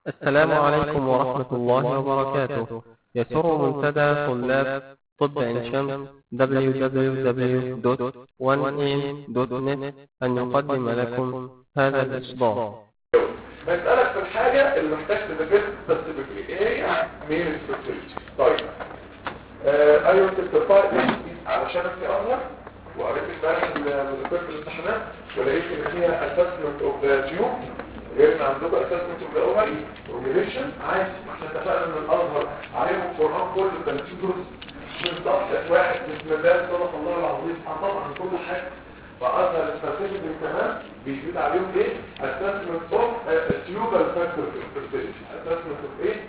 السلام عليكم ورحمة الله وبركاته يسر منتدى طلاب طب عين شمس www.1am.net أن يقدم لكم هذا الإصدار بسألك في الحاجة اللي محتاج تذاكرها بس بكري ايه مين الفيرتيليتي طيب آه ايوه تستطيع علشان في اظهر وقريت امبارح المذكرة في الامتحانات ولقيت ان فيها assessment of the tube غيرنا عندكم assessment of the ovary ovulation عادي ما احنا اتفقنا ان الازهر عليهم القرآن كله 30 جزء من ضغط واحد بسم الله صدق الله العظيم طبعا كل حاجة فأظهر السبيسيفيك كمان بيزيد عليهم ايه؟ assessment of tubal factor fertility assessment of ايه؟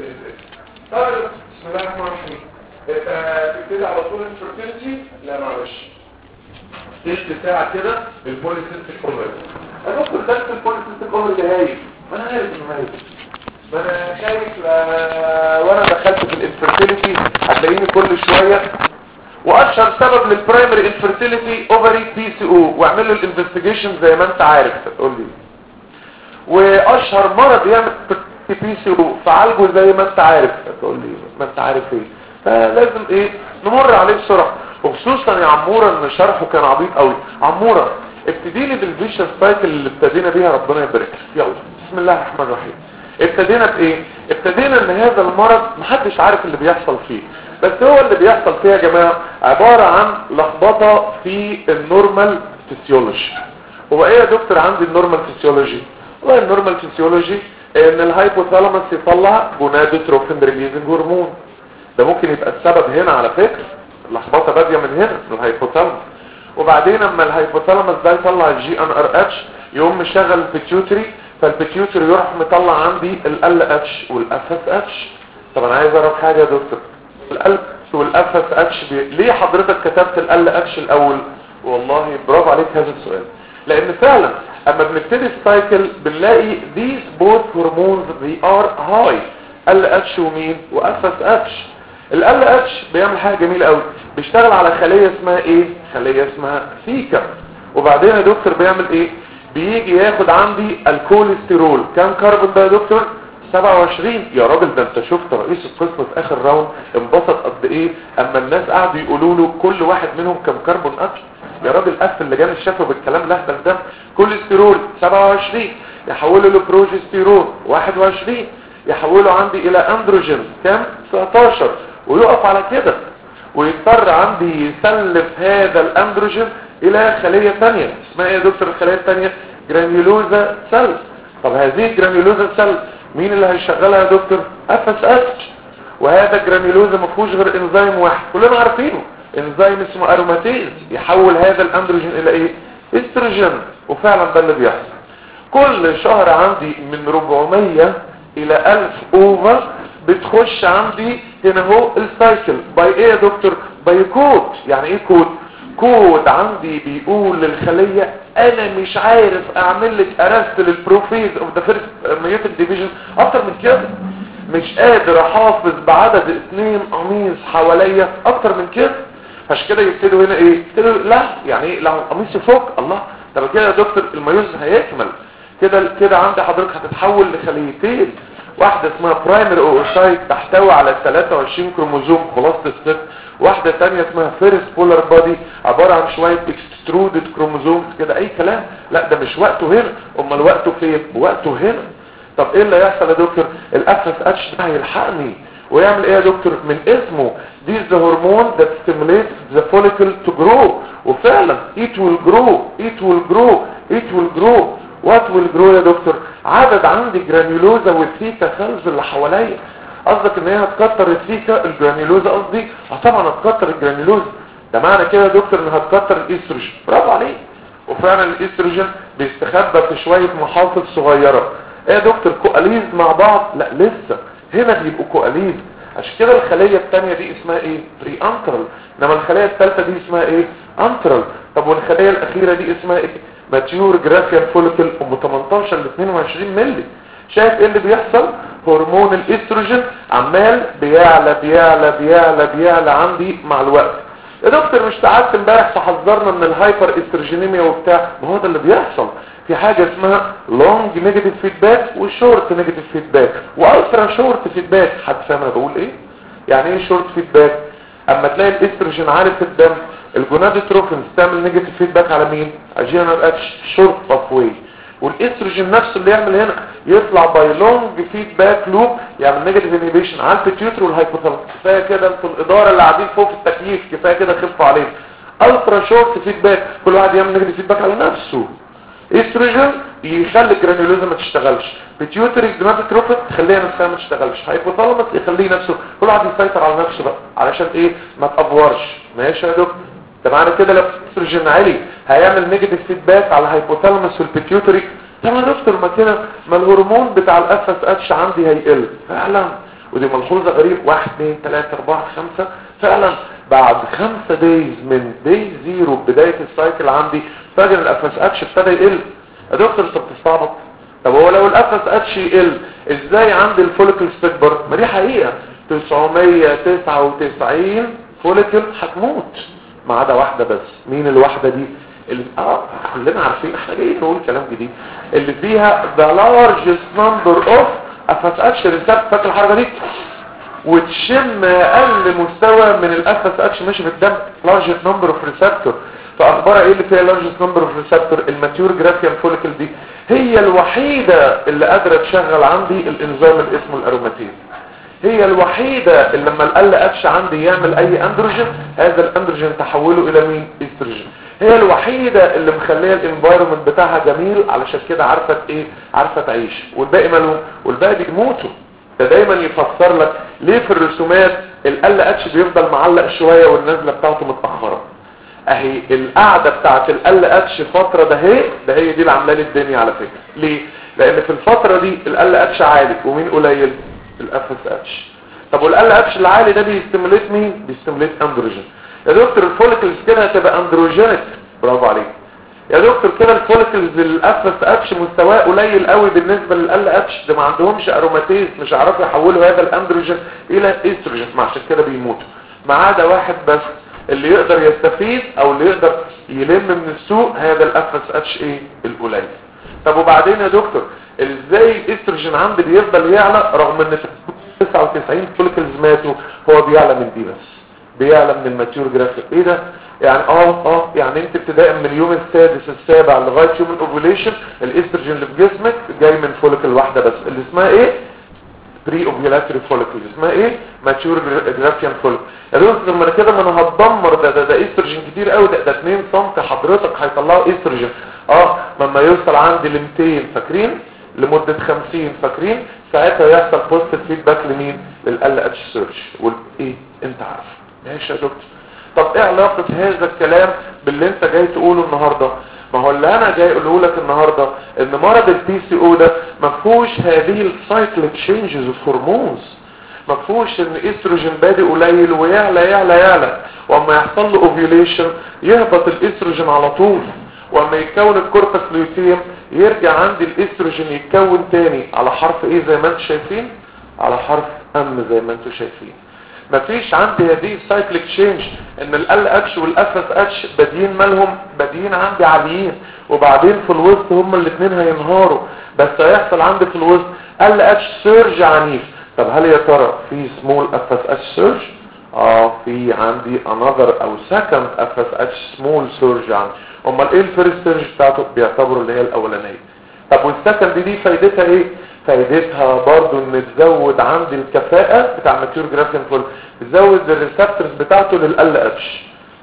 طيب بسم الله الرحمن الرحيم تبتدي على طول الفرتيلتي لا معلش تلت ساعة كده البوليسيستيك اوفر انا ممكن درس البوليسيستيك اوفر ده هايل ما انا عارف انه هايل ما انا شايف ل... وانا دخلت في الانفرتيليتي هتلاقيني كل شوية واشهر سبب للبرايمري انفرتيليتي اوفري بي سي او واعمل له الانفستيجيشن زي ما انت عارف تقول لي واشهر مرض يعمل بي سي او فعالجه زي ما انت عارف تقول لي ما انت عارف ايه فلازم ايه نمر عليه بسرعه وخصوصا يا عموره ان شرحه كان عبيط قوي عموره ابتدي لي بالفيشن سايكل اللي ابتدينا بيها ربنا يبارك يلا بسم الله الرحمن الرحيم ابتدينا بايه ابتدينا ان هذا المرض محدش عارف اللي بيحصل فيه بس هو اللي بيحصل فيه يا جماعه عباره عن لخبطه في النورمال فيسيولوجي هو ايه يا دكتور عندي النورمال فيسيولوجي والله النورمال فيسيولوجي ان الهايبوثالاموس يطلع جونادوتروفين ريليزنج هرمون ده ممكن يبقى السبب هنا على فكره اللخبطه باديه من هنا من الهايبوثالاموس وبعدين اما الهايبوثالاموس ده يطلع الجي ان ار اتش يقوم مشغل البيتيوتري فالبيتيوتري يروح مطلع عندي ال اتش والاف اس اتش طب انا عايز اعرف حاجه يا دكتور ال والاف اس اتش بي... ليه حضرتك كتبت ال اتش الاول والله برافو عليك هذا السؤال لان فعلا اما بنبتدي السايكل بنلاقي these both hormones they are high ال اتش ومين واف اس اتش ال اتش بيعمل حاجه جميله قوي بيشتغل على خليه اسمها ايه خليه اسمها ثيكا وبعدين يا دكتور بيعمل ايه بيجي ياخد عندي الكوليسترول كام كربون ده يا دكتور 27 يا راجل ده انت شفت رئيس القسم في اخر راوند انبسط قد ايه اما الناس قعدوا يقولوا له كل واحد منهم كم كربون اكل يا راجل قفل اللي جاب الشفه بالكلام الاهبل ده كوليسترول 27 يحوله لبروجستيرون 21 يحوله عندي الى اندروجين كام 19 ويقف على كده ويضطر عندي يسلف هذا الاندروجين الى خلية ثانية اسمها ايه يا دكتور الخلية الثانية جرانيولوزا سيل طب هذه الجرانيولوزا سيل مين اللي هيشغلها يا دكتور اف اس اتش وهذا الجرانيولوزا ما فيهوش غير انزيم واحد كلنا عارفينه انزيم اسمه اروماتيز يحول هذا الاندروجين الى ايه استروجين وفعلا ده اللي بيحصل كل شهر عندي من 400 الى 1000 اوفر بتخش عندي هنا هو السايكل باي ايه يا دكتور باي كود يعني ايه كود كود عندي بيقول للخلية انا مش عارف اعمل لك ارست للبروفيز اوف ذا فيرست ميوتك ديفيجن اكتر من كده مش قادر احافظ بعدد اثنين قميص حواليا اكتر من كده عشان كده يبتدوا هنا ايه يبتدوا لا يعني ايه لو القميص يفك الله طب كده يا دكتور الميوز هيكمل كده كده عندي حضرتك هتتحول لخليتين واحدة اسمها برايمري اوسايت تحتوي على 23 كروموزوم خلاصة الست واحدة تانية اسمها فيرس بولار بادي عبارة عن شوية اكسترودد كروموزوم كده اي كلام لا ده مش وقته هنا امال وقته فين وقته هنا طب ايه اللي هيحصل يا دكتور الاف اس اتش ده هيلحقني ويعمل ايه يا دكتور من اسمه دي the hormone that stimulates the follicle to grow وفعلا it will grow it will grow it will grow what will grow يا دكتور عدد عندي جرانيولوزا والثيكا سيلز اللي حواليا قصدك ان هي هتكتر الثيكا الجرانيولوزا قصدي اه طبعا هتكتر الجرانيولوزا ده معنى كده يا دكتور انها هتكتر الاستروجين برافو عليك وفعلا الاستروجين بيستخبى في شويه محافظ صغيره ايه يا دكتور كواليز مع بعض لا لسه هنا بيبقوا كواليز عشان كده الخليه الثانيه دي اسمها ايه بري انترال انما الخليه الثالثه دي اسمها ايه انترال طب والخليه الاخيره دي اسمها ايه ماتيور جرافيال فوليكل ام 18 ل 22 مللي شايف ايه اللي بيحصل هرمون الاستروجين عمال بيعلى بيعلى بيعلى بيعلى عندي مع الوقت يا دكتور مش تعبت امبارح فحذرنا من الهايبر استروجينيميا وبتاع ما هو ده اللي بيحصل في حاجة اسمها لونج نيجاتيف فيدباك وشورت نيجاتيف فيدباك والترا شورت فيدباك حد فاهم انا بقول ايه يعني ايه شورت فيدباك اما تلاقي الاستروجين عالي في الدم الجونادوتروفنز تعمل نيجاتيف فيدباك على مين على جنرال اتش شورت باث واي والاستروجين نفسه اللي يعمل هنا يطلع باي لونج فيدباك لوب يعمل نيجاتيف انهبيشن على البيتيوتري والهايبوثالاموس كفايه كده انتوا الاداره اللي قاعدين فوق في التكييف كفايه كده خفوا عليهم الترا شورت فيدباك كل واحد يعمل نيجاتيف فيدباك على نفسه استروجين يخلي الجرانيولوزا ما تشتغلش بيتيوتري جونادوتروفن تخليها نفسها ما تشتغلش هايبوثالاموس يخليه نفسه كل واحد يسيطر على نفسه بقى علشان ايه ما تافورش ماشي يا دكتور ده معنى كده لو استروجين عالي هيعمل نيجاتيف فيدباك على الهايبوثالاموس والبيتيوتري طب يا دكتور ما كده ما الهرمون بتاع الاف اس اتش عندي هيقل فعلا ودي ملحوظه غريب 1 2 3 4 5 فعلا بعد خمسة دايز من داي زيرو بداية السايكل عندي فاجر الاف اس اتش ابتدى يقل يا دكتور انت بتستعبط طب هو لو الاف اس اتش يقل ازاي عندي الفوليكل تكبر ما دي حقيقة 999 فوليكل هتموت ما عدا واحدة بس مين الواحدة دي اللي اه كلنا عارفين احنا جايين نقول كلام جديد اللي فيها the largest number of اف اتش ريسبت فاكر الحركه دي وتشم اقل مستوى من الاف اس اتش ماشي في الدم largest number of receptor فاخبارها ايه اللي فيها largest number of receptor الماتيور جرافيان فوليكل دي هي الوحيدة اللي قادرة تشغل عندي الانزيم اللي اسمه الاروماتيز هي الوحيدة اللي لما القل اتش عندي يعمل اي اندروجين هذا الاندروجين تحوله الى مين استروجين هي الوحيدة اللي مخليه الانفايرمنت بتاعها جميل علشان كده عارفة ايه عارفة تعيش والباقي مالهم والباقي بيموتوا ده دايما يفسر لك ليه في الرسومات القل اتش بيفضل معلق شوية والنزلة بتاعته متأخرة اهي القعدة بتاعت القل اتش فترة ده هي ده هي دي اللي عامله لي الدنيا على فكرة ليه لان في الفترة دي القل اتش عالي ومين قليل الاف اس اتش طب والقل اتش العالي ده بيستميليت مين بيستميليت اندروجين يا دكتور الفوليكلز كده هتبقى اندروجينيك برافو عليك يا دكتور كده الفوليكلز الاف اس اتش مستواه قليل قوي بالنسبه للال اتش ده ما عندهمش اروماتيز مش هيعرفوا يحولوا هذا الاندروجين الى استروجين ما عشان كده بيموتوا ما عدا واحد بس اللي يقدر يستفيد او اللي يقدر يلم من السوق هذا الاف اس اتش ايه القليل طب وبعدين يا دكتور ازاي الاستروجين عندي بيفضل يعلى رغم ان 99 فوليكلز ماتوا هو بيعلى من دي بس بيعلى من الماتيور جرافيك ايه ده يعني اه اه يعني انت ابتداء من اليوم السادس السابع لغايه يوم الاوفوليشن الاستروجين اللي في جسمك جاي من فوليكل واحده بس اللي اسمها ايه بري اوفيولاتري فوليكل اسمها ايه ماتيور جرافيان فوليكل يا دكتور لما كده ما انا هتدمر ده ده, ده استروجين كتير قوي ده, ده 2 سم حضرتك هيطلعوا استروجين اه لما يوصل عندي ل 200 فاكرين لمدة 50 فاكرين ساعتها يحصل بوزيتيف فيدباك لمين للال اتش سيرش وايه انت عارف ماشي يا دكتور طب ايه علاقة هذا الكلام باللي انت جاي تقوله النهاردة ما هو اللي انا جاي اقوله لك النهاردة ان مرض البي سي او ده ما فيهوش هذه السايكل تشينجز اوف هرمونز ما فيهوش ان استروجين بادئ قليل ويعلى يعلى يعلى واما يحصل له اوفيوليشن يهبط الاستروجين على طول واما يتكون الكوربس لوتيوم يرجع عندي الاستروجين يتكون تاني على حرف ايه زي ما انتم شايفين على حرف ام زي ما انتم شايفين مفيش عندي هذه السايكليك تشينج ان ال اتش والاف اس اتش بادئين مالهم بادئين عندي عاليين وبعدين في الوسط هما الاثنين هينهاروا بس هيحصل عندي في الوسط ال اتش سيرج عنيف طب هل يا ترى في سمول اف اس اتش سيرج اه في عندي انذر او سكند اف اس اتش سمول سيرج عندي امال ايه الفيرست سيرج بتاعته بيعتبروا اللي هي الاولانيه طب والسكند دي فايدتها ايه فايدتها برضو ان تزود عندي الكفاءة بتاع ماتيور جرافين فول تزود الريسبتورز بتاعته للال اتش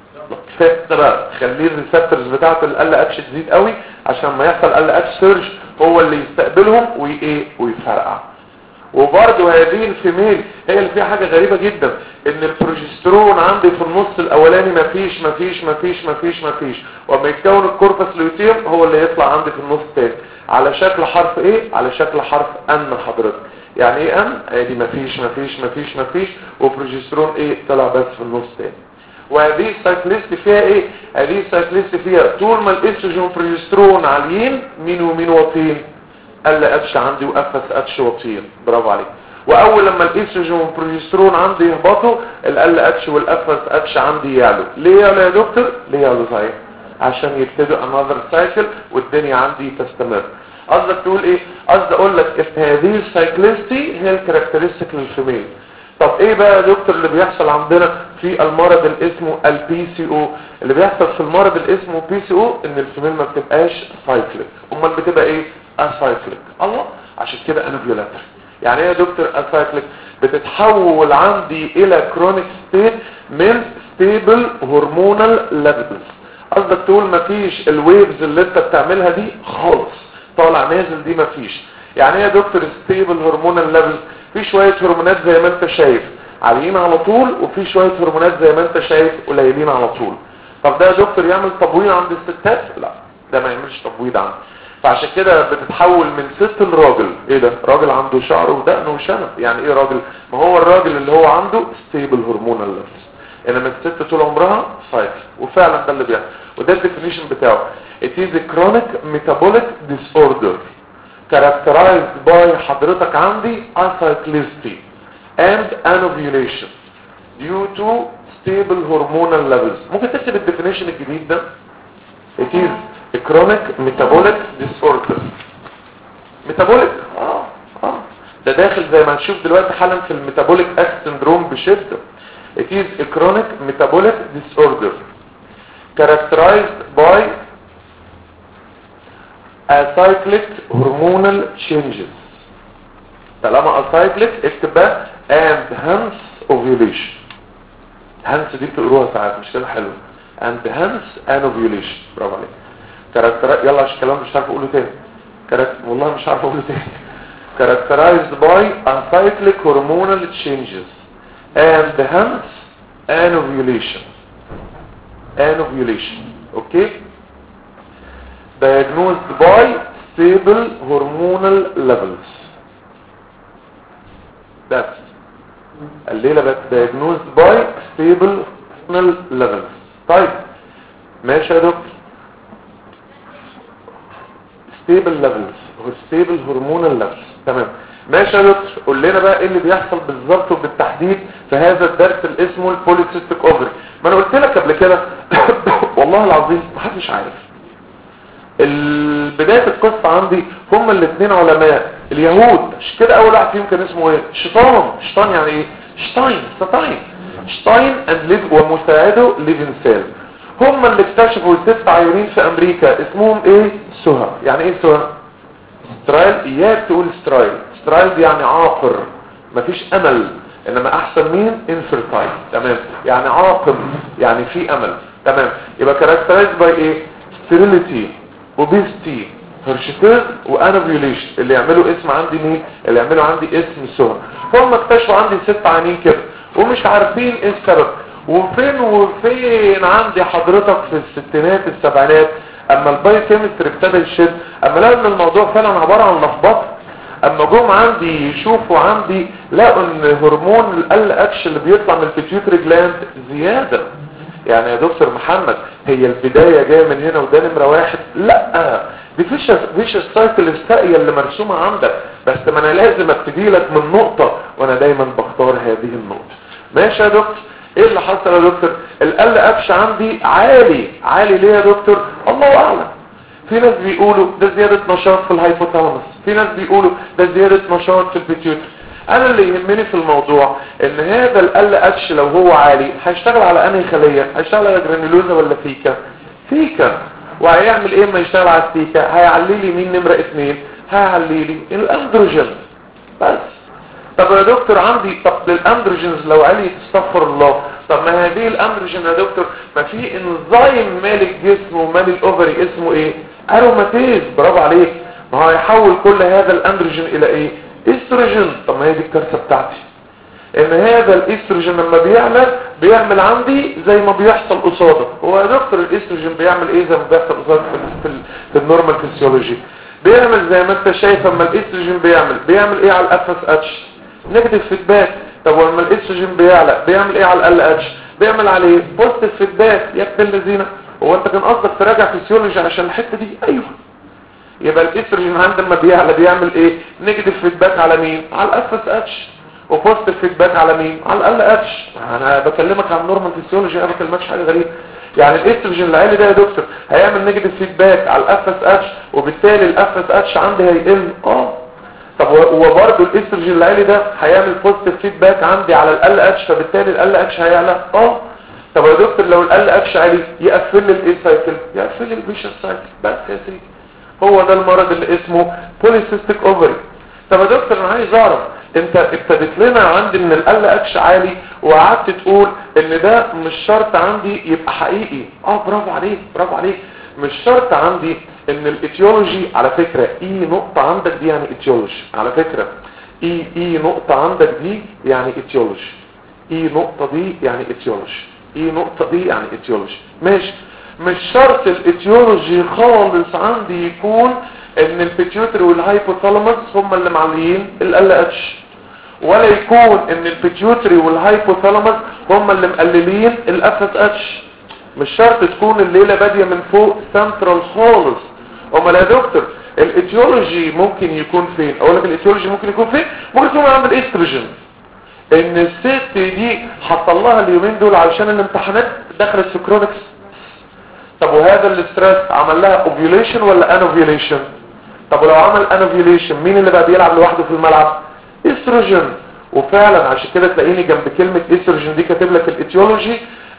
كفايه بقى خليه الريسبتورز بتاعته للال اتش تزيد قوي عشان ما يحصل ال اتش سيرج هو اللي يستقبلهم وايه ويفرقع وبرضه هذه الفيميل هي اللي فيها حاجة غريبة جدا ان البروجسترون عندي في النص الاولاني مفيش مفيش مفيش مفيش مفيش وما يتكون الكوربس لوتيوم هو اللي يطلع عندي في النص الثاني على شكل حرف ايه على شكل حرف ان حضرتك يعني ايه ان ادي مفيش مفيش مفيش مفيش وبروجسترون ايه طلع بس في النص الثاني وهذه السايكليست فيها ايه هذه السايكليست فيها طول ما الاستروجين والبروجسترون عاليين مين ومين واطيين قال اتش عندي وقفت اتش واطيين برافو عليك واول لما الاستروجين والبروجسترون عندي يهبطوا ال اتش والقفت اتش عندي يعلوا ليه يعلوا يا دكتور ليه يعلوا صحيح عشان يبتدوا another cycle والدنيا عندي تستمر قصدك تقول ايه قصدي اقول لك ان هذه السايكلستي هي الكاركترستيك للفيميل طب ايه بقى يا دكتور اللي بيحصل عندنا في المرض اللي اسمه البي سي او اللي بيحصل في المرض اللي اسمه بي سي او ان الفيميل ما بتبقاش سايكليك امال بتبقى ايه اسايكليك الله عشان كده انا فيولاتري يعني ايه يا دكتور اسايكليك بتتحول عندي الى كرونيك ستيت من ستيبل هرمونال ليفلز قصدك تقول مفيش الويفز اللي انت بتعملها دي خالص طالع نازل دي مفيش يعني ايه يا دكتور ستيبل هرمونال ليفلز في شوية هرمونات زي ما انت شايف عاليين على طول وفي شوية هرمونات زي ما انت شايف قليلين على طول طب ده يا دكتور يعمل تبويض عند الستات لا ده ما يعملش تبويض عندي فعشان كده بتتحول من ست لراجل ايه ده راجل عنده شعر ودقن وشنب يعني ايه راجل ما هو الراجل اللي هو عنده ستيبل هرمونال ليفلز انما الست طول عمرها سايكل وفعلا ده اللي بيحصل وده الديفينيشن بتاعه it is a chronic metabolic disorder characterized by حضرتك عندي acyclicity and anovulation due to stable hormonal levels ممكن تكتب الديفينيشن الجديد ده it is a chronic metabolic disorder metabolic اه اه ده داخل زي ما هنشوف دلوقتي حالا في الميتابوليك اكس سندروم بشده it is a chronic metabolic disorder characterized by acyclic hormonal changes طالما acyclic اكتب بقى and hence ovulation hence دي بتقروها ساعات مش كده حلو and hence an ovulation برافو عليك كاركتر يلا عشان الكلام مش عارف اقوله تاني كاركتر والله مش عارف اقوله تاني characterized by acyclic hormonal changes and hence an ovulation an ovulation okay diagnosed by stable hormonal levels that's الليلة بقت diagnosed by stable hormonal levels طيب ماشي يا دكتور stable levels هو stable hormonal levels تمام ماشي يا دكتور قول لنا بقى ايه اللي بيحصل بالظبط وبالتحديد في هذا الدرس اللي اسمه البوليسيستيك اوفري ما انا قلت لك قبل كده والله العظيم محدش عارف بداية القصة عندي هم الاثنين علماء اليهود مش كده اول واحد فيهم كان اسمه ايه شيطان شيطان يعني ايه شتاين شتاين شتاين اند ليف ومساعده ليفنسال هم اللي اكتشفوا ست عيونين في امريكا اسمهم ايه سهى يعني ايه سهى سترايل اياك تقول سترايل سترايل دي يعني عاقر مفيش امل انما احسن مين انفرتايل تمام يعني عاقم يعني في امل تمام يبقى كاركترايز باي ايه ستيريليتي اوبيستي هرشتيز وانوفيوليشن اللي يعملوا اسم عندي مين اللي يعملوا عندي اسم سهى هم اكتشفوا عندي ست عينين كده ومش عارفين ايه السبب وفين وفين عندي حضرتك في الستينات السبعينات اما الباي كيمستري ابتدى يشد اما لقوا ان الموضوع فعلا عباره عن لخبطه اما جم عندي يشوفوا عندي لقوا ان هرمون ال اتش اللي بيطلع من البيتيوتري جلاند زياده يعني يا دكتور محمد هي البدايه جايه من هنا وده نمره واحد لا دي فيش فيش السايكل الساقيه اللي مرسومه عندك بس ما انا لازم ابتدي لك من نقطه وانا دايما بختار هذه النقطه ماشي يا دكتور ايه اللي حصل يا دكتور القل ابش عندي عالي عالي ليه يا دكتور الله اعلم في ناس بيقولوا ده زيادة نشاط في الهايبوثالاموس في ناس بيقولوا ده زيادة نشاط في البيتيوتري انا اللي يهمني في الموضوع ان هذا القل اتش لو هو عالي هيشتغل على انهي خلية هيشتغل على جرانيلوزا ولا فيكا فيكا وهيعمل ايه ما يشتغل على الفيكا هيعلي لي مين نمرة اتنين هيعلي لي الاندروجين بس طب يا دكتور عندي طب الاندروجينز لو علي استغفر الله طب ما هذه الاندروجين يا دكتور ما في انزيم مال الجسم ومال الاوفري اسمه ايه اروماتيز برافو عليك ما هو هيحول كل هذا الاندروجين الى ايه استروجين طب ما هي دي الكارثه بتاعتي ان هذا الاستروجين لما بيعمل بيعمل عندي زي ما بيحصل قصادك هو يا دكتور الاستروجين بيعمل ايه زي ما بيحصل قصادك في, في, في النورمال فيسيولوجي بيعمل زي ما انت شايف اما الاستروجين بيعمل بيعمل ايه على الاف اس اتش نيجاتيف فيدباك طب ولما الاستروجين بيعلى بيعمل ايه على ال اتش بيعمل عليه بوزيتيف فيدباك يا ابن الذين هو انت كان قصدك تراجع فيسيولوجي عشان الحته دي ايوه يبقى الاستروجين عندما بيعلى بيعمل ايه نيجاتيف فيدباك على مين على الاف اس اتش وبوزيتيف فيدباك على مين على ال اتش انا بكلمك عن نورمال فيسيولوجي انا ما بكلمكش حاجه غريبه يعني الاستروجين العالي ده يا دكتور هيعمل نيجاتيف فيدباك على الاف اس اتش وبالتالي الاف اس اتش عندي هيقل اه طب وبرده الاستروجين العالي ده هيعمل بوزيتيف فيدباك عندي على ال اتش فبالتالي ال اتش هيعلى اه طب يا دكتور لو ال اتش عالي يقفل لي الايه سايكل يقفل لي الفيشر سايكل بس يا سيدي هو ده المرض اللي اسمه بوليسيستيك اوفري طب يا دكتور انا عايز اعرف انت ابتدت لنا عندي ان ال اتش عالي وقعدت تقول ان ده مش شرط عندي يبقى حقيقي اه برافو عليك برافو عليك مش شرط عندي ان الايتيولوجي على فكرة اي نقطة عندك دي يعني ايتيولوجي على فكرة اي اي نقطة عندك دي يعني ايتيولوجي اي نقطة دي يعني ايتيولوجي اي نقطة دي يعني ايتيولوجي ماشي مش شرط الايتيولوجي خالص عندي يكون ان البيتيوتري والهايبوثالاموس هم اللي معليين ال اتش ولا يكون ان البيتيوتري والهايبوثالاموس هم اللي مقللين الاف اس اتش مش شرط تكون الليلة بادية من فوق سنترال خالص امال يا دكتور الايتيولوجي ممكن يكون فين اقول لك الايتيولوجي ممكن يكون فين ممكن يكون عند الاستروجين ان الست دي حصل لها اليومين دول علشان الامتحانات دخلت في كرونكس طب وهذا الاسترس عمل لها اوفيوليشن ولا انوفيوليشن طب ولو عمل انوفيوليشن مين اللي بقى بيلعب لوحده في الملعب استروجين وفعلا عشان كده تلاقيني جنب كلمة استروجين دي كاتب لك الايتيولوجي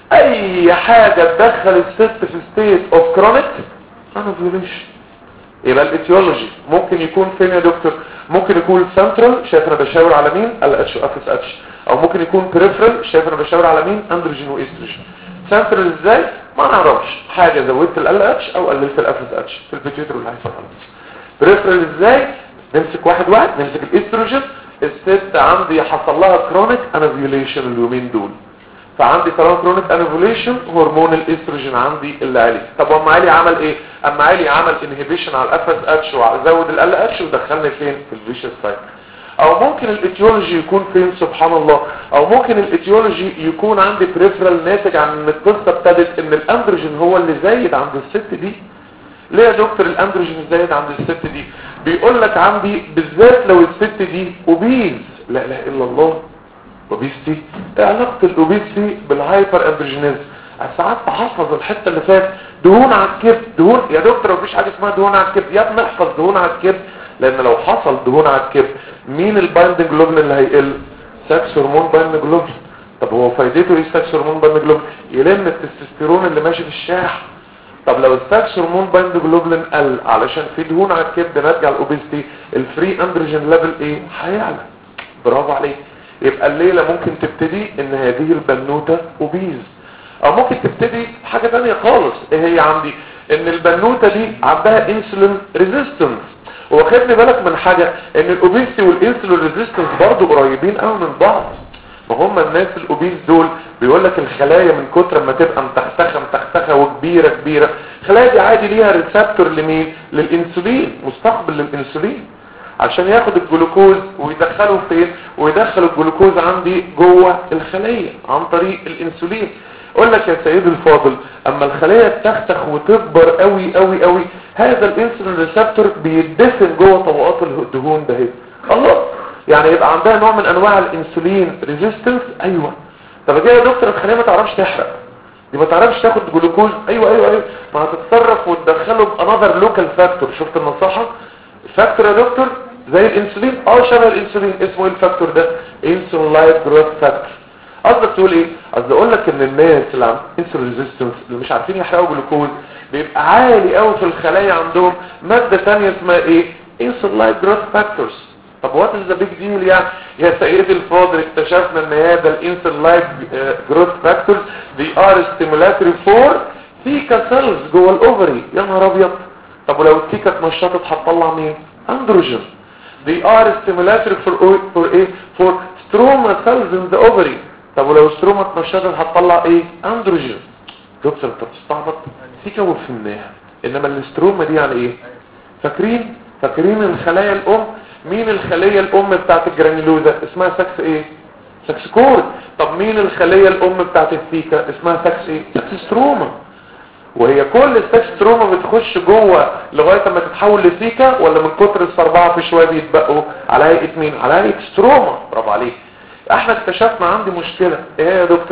اي حاجة تدخل الست في ستيت اوف كرونيك انوفيوليشن يبقى الايتيولوجي ممكن يكون فين يا دكتور ممكن يكون سنترال شايف انا بشاور على مين ال اتش اف اس اتش او ممكن يكون بريفرال شايف انا بشاور على مين اندروجين واستروجين سنترال ازاي ما نعرفش حاجه زودت ال اتش او قللت الاف اس اتش في البيتيوتري والهايبوثالاموس بريفرال ازاي نمسك واحد واحد نمسك الاستروجين الست عندي حصل لها كرونيك انوفيوليشن اليومين دول فعندي طالما كرونيك انوفيوليشن هرمون الاستروجين عندي اللي عالي طب اما عالي عمل ايه اما عالي عمل انهبيشن على الاف اس اتش وزود ال اتش ودخلني فين في الفيشس سايكل او ممكن الايتيولوجي يكون فين سبحان الله او ممكن الايتيولوجي يكون عندي بريفرال ناتج عن ان القصه ابتدت ان الاندروجين هو اللي زايد عند الست دي ليه يا دكتور الاندروجين زايد عند الست دي بيقول لك عندي بالذات لو الست دي اوبيز لا اله الا الله اوبيستي ايه علاقه الاوبيستي بالهايبر اندروجينيزم ساعات بحفظ الحته اللي فات دهون على الكبد دهون يا دكتور مفيش حاجه اسمها دهون على الكبد يا ابني احفظ دهون على الكبد لان لو حصل دهون على الكبد مين البايندنج جلوبلين اللي هيقل سكس هرمون بايندنج جلوبلين طب هو فايدته ايه سكس هرمون بايندنج جلوبلين يلم التستوستيرون اللي ماشي في الشارع طب لو السكس هرمون بايندنج جلوبلين قل علشان في دهون على الكبد نرجع الاوبيستي الفري اندروجين ليفل ايه هيعلى برافو عليك يبقى الليله ممكن تبتدي ان هذه البنوته اوبيز او ممكن تبتدي حاجه ثانيه خالص ايه هي عندي ان البنوته دي عندها انسولين ريزيستنس واخدني بالك من حاجة ان الاوبيستي والانسولين ريزيستنس برضو قريبين قوي من بعض ما هم الناس الاوبيس دول بيقول لك الخلايا من كتر ما تبقى متختخه متختخه وكبيره كبيره الخلايا دي عادي ليها ريسبتور لمين للانسولين مستقبل للانسولين عشان ياخد الجلوكوز ويدخله فين ويدخل الجلوكوز عندي جوه الخليه عن طريق الانسولين اقول لك يا سيدي الفاضل اما الخليه تختخ وتكبر قوي قوي قوي هذا الانسولين ريسبتور بيدفن جوه طبقات الدهون ده هي الله يعني يبقى عندها نوع من انواع الانسولين ريزيستنس ايوه طب كده يا دكتور الخليه ما تعرفش تحرق دي ما تعرفش تاخد جلوكوز ايوه ايوه ايوه ما هتتصرف وتدخله بانذر لوكال فاكتور شفت النصيحه فاكتور يا دكتور زي الانسولين اه شبه الانسولين اسمه ايه الفاكتور ده انسولين لايت جروث فاكتور قصدك تقول ايه قصدي اقول لك ان الناس اللي عندهم انسولين ريزيستنس اللي مش عارفين يحرقوا جلوكوز بيبقى عالي قوي في الخلايا عندهم ماده ثانيه اسمها ايه انسولين لايت جروث فاكتورز طب وات از ذا بيج ديل يعني يا سيدي الفاضل اكتشفنا ان هذا الانسولين لايت جروث فاكتورز دي ار ستيمولاتوري فور تيكا سيلز جوه الاوفري يا نهار ابيض طب ولو التيكا اتنشطت هتطلع مين اندروجين they are stimulatory for for ايه for stroma cells in the ovary طب ولو ستروما اتنشطت هتطلع ايه اندروجين دكتور انت بتستعبط تيكا وفهمناها انما الاستروما دي يعني ايه فاكرين فاكرين الخلايا الام مين الخليه الام بتاعت الجرانيلوزا اسمها سكس ايه سكس كورد طب مين الخليه الام بتاعت الثيكا اسمها سكس ايه سكس ستروما وهي كل السكس ستروما بتخش جوه لغايه ما تتحول لثيكا ولا من كتر الصربعه في شويه بيتبقوا على هيئه مين على هيئه ستروما برافو عليك احنا اكتشفنا عندي مشكله ايه يا دكتور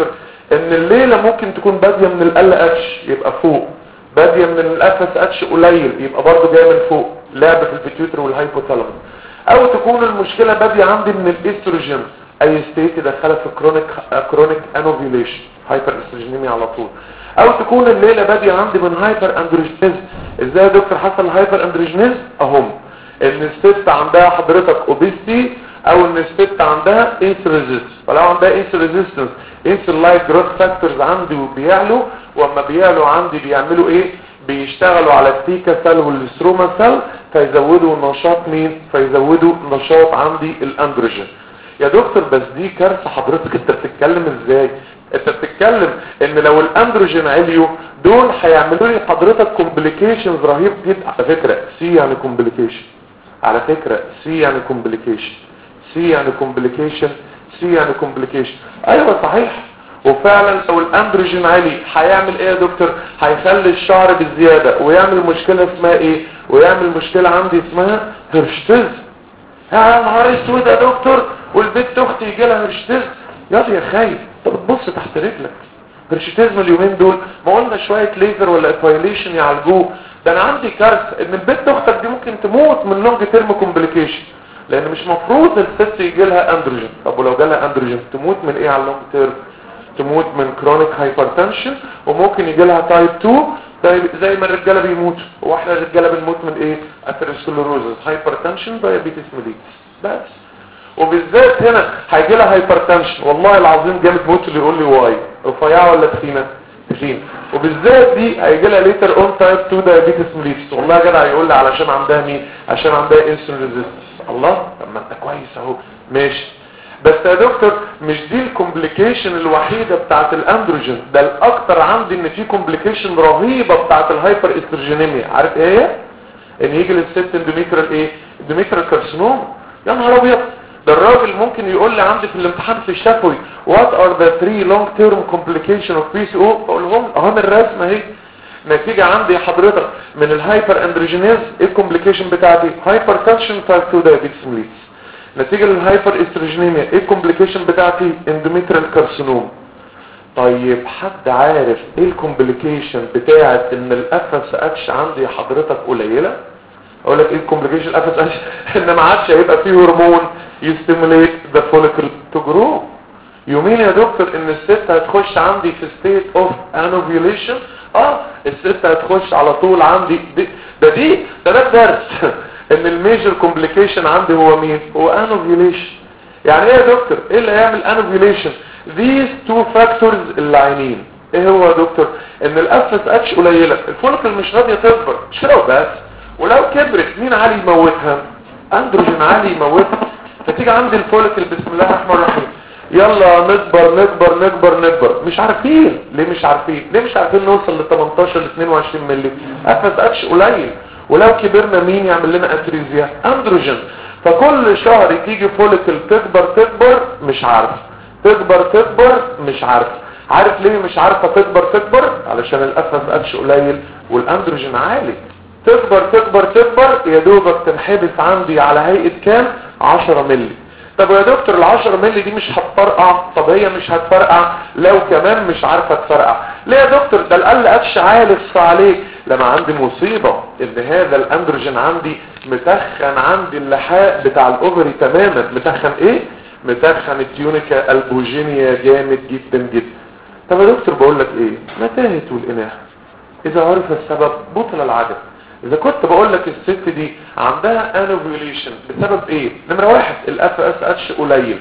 ان الليلة ممكن تكون بادية من ال اتش يبقى فوق بادية من الاف اس اتش قليل يبقى برضه جاي من فوق لعب في البيتيوتر والهايبوثالاموس او تكون المشكلة بادية عندي من الاستروجين اي ستيت دخلها في كرونيك كرونيك انوفيليشن هايبر استروجينيميا على طول او تكون الليلة بادية عندي من هايبر اندروجينيز ازاي يا دكتور حصل هايبر اندروجينيز اهم ان الست عندها حضرتك اوبيستي او ان الست عندها انسل ريزيستنس فلو عندها انسل ريزيستنس انسل لايك جروث فاكتورز عندي وبيعلوا واما بيعلوا عندي بيعملوا ايه بيشتغلوا على التيكا سيل والستروما سيل فيزودوا نشاط مين فيزودوا نشاط عندي الاندروجين يا دكتور بس دي كارثه حضرتك انت بتتكلم ازاي انت بتتكلم ان لو الاندروجين عليوا دول هيعملوا لي حضرتك كومبليكيشنز رهيب جدا على فكره سي يعني كومبليكيشن على فكره سي يعني كومبليكيشن سي يعني كومبليكيشن سي يعني كومبليكيشن ايوه صحيح وفعلا لو الاندروجين عالي هيعمل ايه يا دكتور هيخلي الشعر بالزياده ويعمل مشكله اسمها ايه ويعمل مشكله عندي اسمها هرشتز يا نهار اسود يا دكتور والبنت اختي يجي لها هرشتز ياض يا خايف طب تبص تحت رجلك هرشتزم اليومين دول ما قلنا شويه ليزر ولا ابايليشن يعالجوه ده انا عندي كارثه ان البنت اختك دي ممكن تموت من لونج تيرم كومبليكيشن لان مش مفروض الست يجي لها اندروجين طب ولو جالها اندروجين تموت من ايه على اللونج تيرم تموت من كرونيك هايبرتنشن وممكن يجي لها تايب 2 زي زي ما الرجاله بيموتوا هو احنا الرجاله بنموت من ايه اثيروسكليروزس هايبرتنشن دايابيتس ميليتس بس وبالذات هنا هيجي لها هايبرتنشن والله العظيم جامد موت اللي يقول لي واي رفيعه ولا تخينه تخين وبالذات دي هيجي لها ليتر اون تايب 2 دايابيتس ميليتس والله يا جدع يقول لي علشان عندها مين عشان عندها انسولين ريزيستنس الله طب ما انت كويس اهو ماشي بس يا دكتور مش دي الكومبليكيشن الوحيدة بتاعت الاندروجين ده الاكتر عندي ان في كومبليكيشن رهيبة بتاعت الهايبر استروجينيميا عارف ايه هي ان يجي للست اندوميترال ايه اندوميترال كارسينوم يا نهار ابيض ده الراجل ممكن يقول لي عندي في الامتحان في الشفوي وات ار ذا 3 لونج تيرم كومبليكيشن اوف بي سي او اقول لهم اهو الرسمه اهي نتيجة عندي حضرتك من الهايبر اندروجينيز ايه الكومبليكيشن بتاعتي هايبر تنشن تايب 2 دايابيتس ميليتس نتيجة للهايبر استروجينيميا ايه الكومبليكيشن بتاعتي اندوميترال كارسينوم طيب حد عارف ايه الكومبليكيشن بتاعت ان الاف اس اتش عندي حضرتك قليله اقول لك ايه الكومبليكيشن الاف اس اتش ان ما عادش هيبقى فيه هرمون يستيموليت ذا فوليكل تو جرو يومين يا دكتور ان الست هتخش عندي في ستيت اوف انوفيوليشن اه الست هتخش على طول عندي دي ده دي ده ده درس ان الميجر كومبليكيشن عندي هو مين هو انوفيوليشن يعني ايه يا دكتور ايه اللي هيعمل انوفيوليشن these two factors اللي عينين ايه هو يا دكتور ان الاف اس اتش قليله الفوليكل مش راضيه تكبر مش كده وبس ولو كبرت مين عالي يموتها اندروجين عالي يموتها فتيجي عندي الفوليكل بسم الله الرحمن الرحيم يلا نكبر نكبر نكبر نكبر مش عارفين ليه مش عارفين ليه مش عارفين نوصل ل 18 ل 22 مللي اف اس اتش قليل ولو كبرنا مين يعمل لنا اتريزيا اندروجين فكل شهر تيجي فوليكل تكبر تكبر مش عارف تكبر تكبر مش عارف عارف ليه مش عارفه تكبر تكبر علشان الاف اس اتش قليل والاندروجين عالي تكبر تكبر تكبر يا دوبك تنحبس عندي على هيئه كام 10 مللي طب يا دكتور ال 10 مللي دي مش هتفرقع طب هي مش هتفرقع لو كمان مش عارفه تفرقع ليه يا دكتور ده القل اتش عالي عليك لما عندي مصيبة ان هذا الاندروجين عندي متخن عندي اللحاء بتاع الاوفري تماما متخن ايه متخن التيونيكا البوجينيا جامد جدا جدا طب يا دكتور بقول لك ايه متاهة والاناث اذا عرف السبب بطل العدد اذا كنت بقول لك الست دي عندها انوفيوليشن بسبب ايه نمرة واحد الاف اس اتش قليل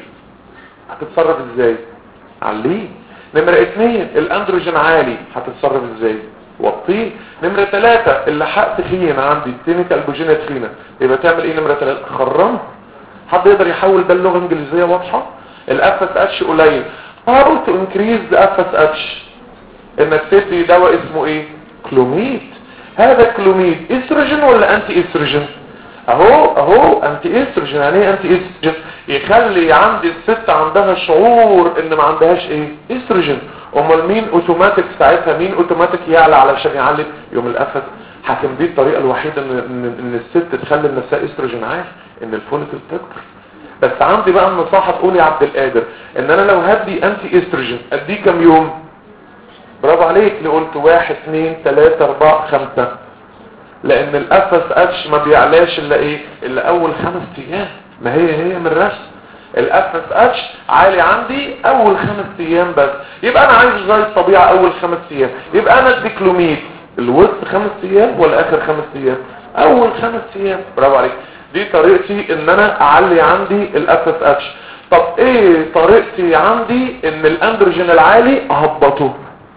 هتتصرف ازاي عليه نمرة اتنين الاندروجين عالي هتتصرف ازاي وطيه نمرة ثلاثة اللحاق تخين عندي التينيكا البوجينيا تخينة يبقى تعمل ايه نمرة ثلاثة خرمها حد يقدر يحول ده اللغة انجليزية واضحة الاف اس اتش قليل how to increase the اف اس اتش انك تدي دواء اسمه ايه كلوميد هذا كلوميد استروجين ولا انتي استروجين اهو اهو انتي استروجين يعني ايه انتي استروجين يخلي عندي الست عندها شعور ان ما عندهاش ايه استروجين امال مين اوتوماتيك ساعتها مين اوتوماتيك يعلى علشان يعلي يوم القفز حاكم دي الطريقه الوحيده ان ان, إن الست تخلي نفسها استروجين عالي ان الفوليكل تكبر بس عندي بقى النصيحه تقول يا عبد القادر ان انا لو هدي انتي استروجين اديه كام يوم برافو عليك اللي قلت واحد اثنين ثلاثة اربعة خمسة لان الاف اس اتش ما بيعلاش الا ايه الا اول خمس ايام ما هي هي من الرسم الاف اس اتش عالي عندي اول خمس ايام بس يبقى انا عايز زي الطبيعة اول خمس ايام يبقى انا الديكلوميد الوسط خمس ايام ولا اخر خمس ايام اول خمس ايام برافو عليك دي طريقتي ان انا اعلي عندي الاف اس اتش طب ايه طريقتي عندي ان الاندروجين العالي اهبطه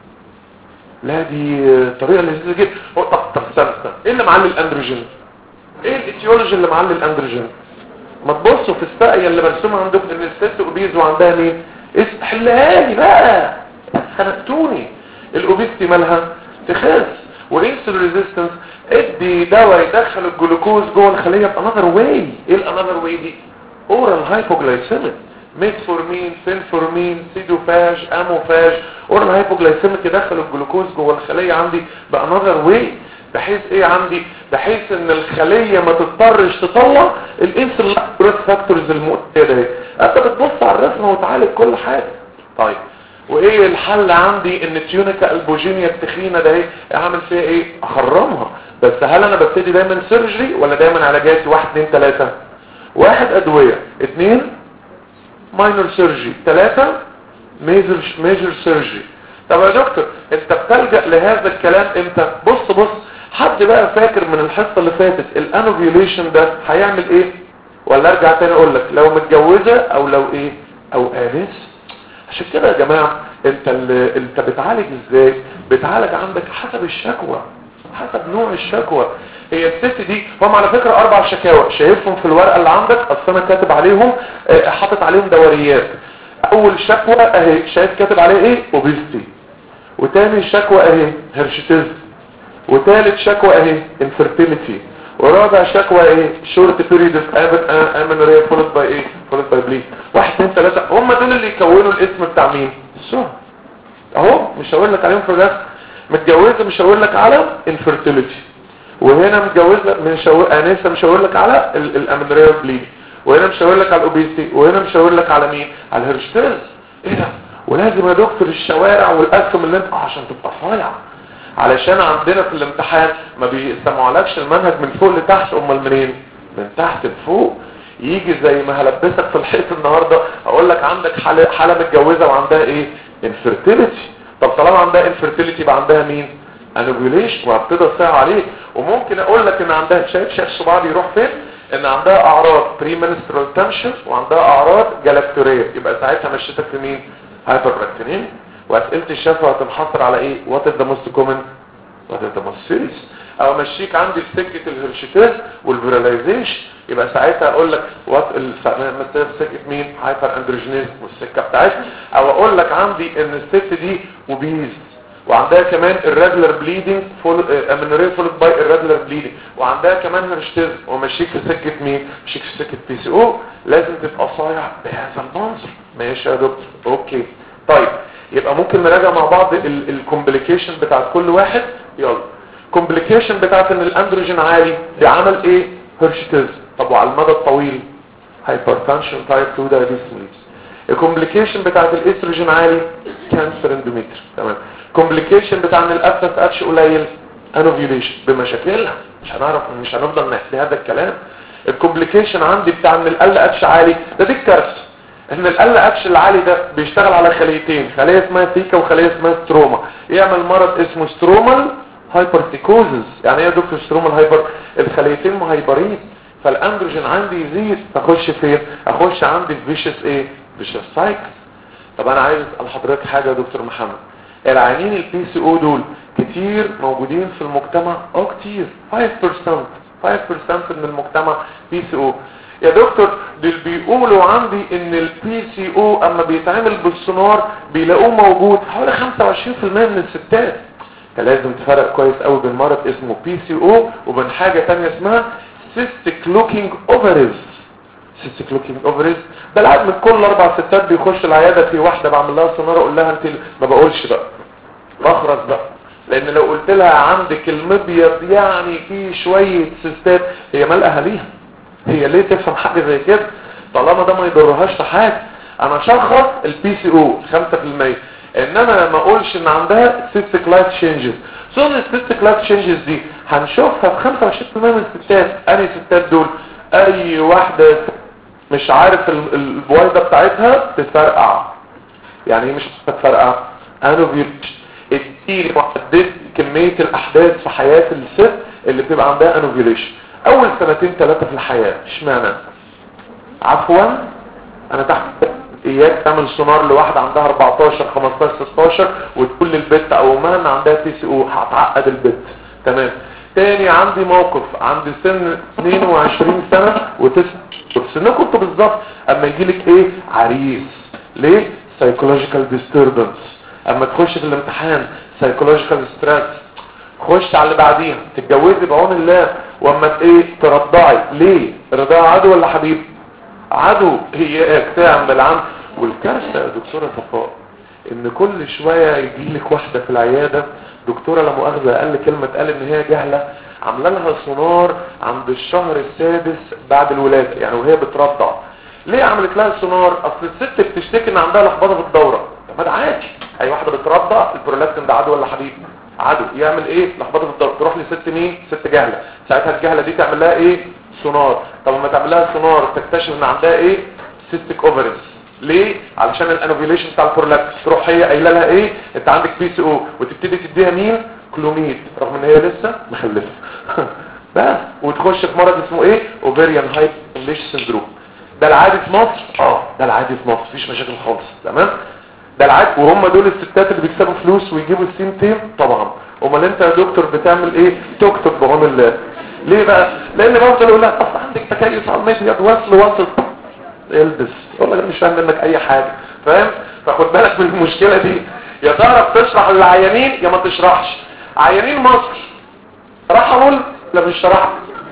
لا دي طريقة لذيذة جدا هو طب طب استنى استنى ايه اللي معلي الاندروجين ايه الايتيولوجي اللي معلي الاندروجين ما تبصوا في الساقية اللي مرسومة عندكم ان الست اوبيز وعندها مين استحلها لي بقى خنقتوني الاوبيستي مالها تخاس وانسول ريزيستنس ادي دواء يدخل الجلوكوز جوه الخلية بانذر واي ايه الانذر واي دي اورال هايبوجلايسيميك ميتفورمين فينفورمين سيدوفاج اموفاج اورال هايبوجلايسيميك يدخل الجلوكوز جوه الخلية عندي بانذر واي بحيث ايه عندي بحيث ان الخلية ما تضطرش تطلع الانسولين فاكتورز المؤثرة دي انت بتبص على الرسمة وتعالج كل حاجة طيب وايه الحل عندي ان تيونيكا البوجينيا التخينة ده ايه اعمل فيها ايه اخرمها بس هل انا ببتدي دايما سيرجري ولا دايما علاجات واحد اتنين تلاتة واحد ادوية اتنين ماينور سيرجري تلاتة ميجر ميجر سيرجري طب يا دكتور انت بتلجأ لهذا الكلام امتى بص بص حد بقى فاكر من الحصة اللي فاتت الانوفيوليشن ده هيعمل ايه ولا ارجع تاني اقول لك لو متجوزة او لو ايه او انس عشان كده يا جماعة انت اللي انت بتعالج ازاي بتعالج عندك حسب الشكوى حسب نوع الشكوى هي الست دي هم على فكرة اربع شكاوى شايفهم في الورقة اللي عندك اصل انا كاتب عليهم اه حاطط عليهم دوريات اول شكوى اهي شايف كاتب عليه ايه اوبيستي وتاني شكوى اهي هرشتيزم وتالت شكوى اهي انفيرتيليتي ورابع شكوى ايه شورت بيريد اوف امنوريا فولد باي ايه فولد باي بليد واحد اتنين تلاته هم دول اللي يكونوا الاسم بتاع مين الشهر اهو مش هقول لك عليهم في الرسم متجوزه مش هقول لك على انفيرتيليتي وهنا متجوزه مش هقول انسه مش هقول لك على الامنوريا بليد وهنا مش هقول لك على الاوبيستي وهنا مش هقول لك على مين على الهرشتيز ايه ده ولازم يا دكتور الشوارع والاسهم اللي انت عشان تبقى صايع علشان عندنا في الامتحان ما بيسمعولكش المنهج من فوق لتحت امال منين من تحت لفوق يجي زي ما هلبسك في الحيط النهاردة اقول لك عندك حالة, حالة متجوزة وعندها ايه انفرتيليتي طب طالما عندها انفرتيليتي يبقى عندها مين انوبيوليشن وهبتدي اصيع عليه وممكن اقول لك ان عندها شايف شايف صباعي بيروح فين ان عندها اعراض بري منسترال تنشن وعندها اعراض جلاكتوريه يبقى ساعتها مشيتك في مين هايبرلاكتينين واسئله الشفا هتنحصر على ايه وات از ذا موست كومن وات از ذا موست سيريس او امشيك عندي في سكه الهرشيتاز والفيراليزيشن يبقى ساعتها اقول لك وات مثلا في سكه مين هايبر اندروجينيز والسكه بتاعتها او اقول لك عندي ان الست دي وبيز وعندها كمان الريجولار بليدنج فول امينوريا فولد باي الريجولار بليدنج وعندها كمان هرشتيز ومشيك في سكه مين مشيك في سكه بي سي او لازم تبقى صايع بهذا المنظر ماشي يا دكتور اوكي طيب يبقى ممكن نراجع مع بعض الكومبليكيشن بتاعت كل واحد يلا كومبليكيشن بتاعت ان الاندروجين عالي دي عمل ايه هرشتيز طب وعلى المدى الطويل هايبرتنشن تايب 2 دايابيتس الكومبليكيشن بتاعت الاستروجين عالي كانسر اندوميتر تمام كومبليكيشن بتاع ان الاف اس اتش قليل انوفيوليشن بمشاكلها مش هنعرف مش هنفضل نحكي هذا الكلام الكومبليكيشن عندي بتاع ان ال اتش عالي ده دي الكارثه ان ال اتش العالي ده بيشتغل على خليتين خليه اسمها سيكا وخليه اسمها ستروما يعمل مرض اسمه سترومال هايبرتيكوزز يعني ايه يا دكتور سترومال هايبر الخليتين مهايبرين فالاندروجين عندي يزيد اخش فين اخش عندي في فيشس ايه فيشس سايكل طب انا عايز اسال حضرتك حاجه يا دكتور محمد العيانين البي سي او دول كتير موجودين في المجتمع اه كتير 5% 5% من المجتمع بي سي او يا دكتور دول بيقولوا عندي ان البي سي او اما بيتعمل بالسونار بيلاقوه موجود حوالي 25% من الستات انت لازم تفرق كويس قوي بين مرض اسمه بي سي او وبين حاجه ثانيه اسمها cystic looking ovaries cystic looking ovaries ده العياد من كل اربع ستات بيخش العياده في واحده بعمل لها سونار اقول لها انت ما بقولش بقى بخرس بقى لان لو قلت لها عندك المبيض يعني في شويه سيستات هي مالها اهاليها هي ليه تفهم حاجه زي كده طالما ده ما يضرهاش في حاجه انا شخص البي سي او 5% انما ما اقولش ان عندها سيستيك لايف تشينجز سون السيستيك لايف تشينجز دي هنشوفها في 25% من الستات انهي ستات دول اي واحده مش عارف ال- البويضه بتاعتها تفرقع يعني ايه مش هتفرقع انوفيوليشن اديني محدد كميه الاحداث في حياه الست اللي بتبقى عندها انوفيوليشن اول سنتين ثلاثه في الحياه اشمعنى عفوا انا تحت اياك تعمل سونار لواحده عندها 14 15 16 وتقول للبت او امها ان عندها تي سي او هتعقد البت تمام تاني عندي موقف عندي سن 22 سنه وتسع سنكم انتوا بالظبط اما يجي لك ايه عريس ليه سايكولوجيكال ديستربنس اما تخش في الامتحان سايكولوجيكال ستريس خش على اللي بعديها تتجوزي بعون الله واما ت- ايه ترضعي ليه رضاعة عدو ولا حبيب عدو هي تعمل عن والكارثه يا دكتوره صفاء ان كل شويه يجي لك واحده في العياده دكتوره لا مؤاخذه اقل كلمه قال ان هي جهله عامله لها سونار عند الشهر السادس بعد الولاده يعني وهي بترضع ليه عملت لها سونار اصل الست بتشتكي ان عندها لخبطه في الدوره طب ما ده عادي اي واحده بترضع البرولاكتين ده عدو ولا حبيب عدو يعمل ايه لخبطه في الدوره تروح لست مين ست جهله ساعتها الجهله دي تعمل لها ايه سونار طب لما تعمل لها سونار تكتشف ان عندها ايه سيستيك اوفرز ليه علشان الانوفيليشن بتاع البرولاكت تروح هي قايله لها ايه انت عندك بي سي او وتبتدي تديها مين كلوميد رغم ان هي لسه مخلفه بس وتخش في مرض اسمه ايه اوفيريان هايبرليش سندروم ده العادي في مصر اه ده العادي في مصر مفيش مشاكل خالص تمام ده العادي وهم دول الستات اللي بيكسبوا فلوس ويجيبوا السين تيم طبعا امال انت يا دكتور بتعمل ايه تكتب بعون الله ليه بقى لان بفضل اقول لك اصل عندك تكيس على الميديا وصل وصل البس والله انا مش فاهم منك اي حاجه فاهم فخد بالك من المشكله دي يا تعرف تشرح للعيانين يا ما تشرحش عيانين مصر رحموا لا مش شرحت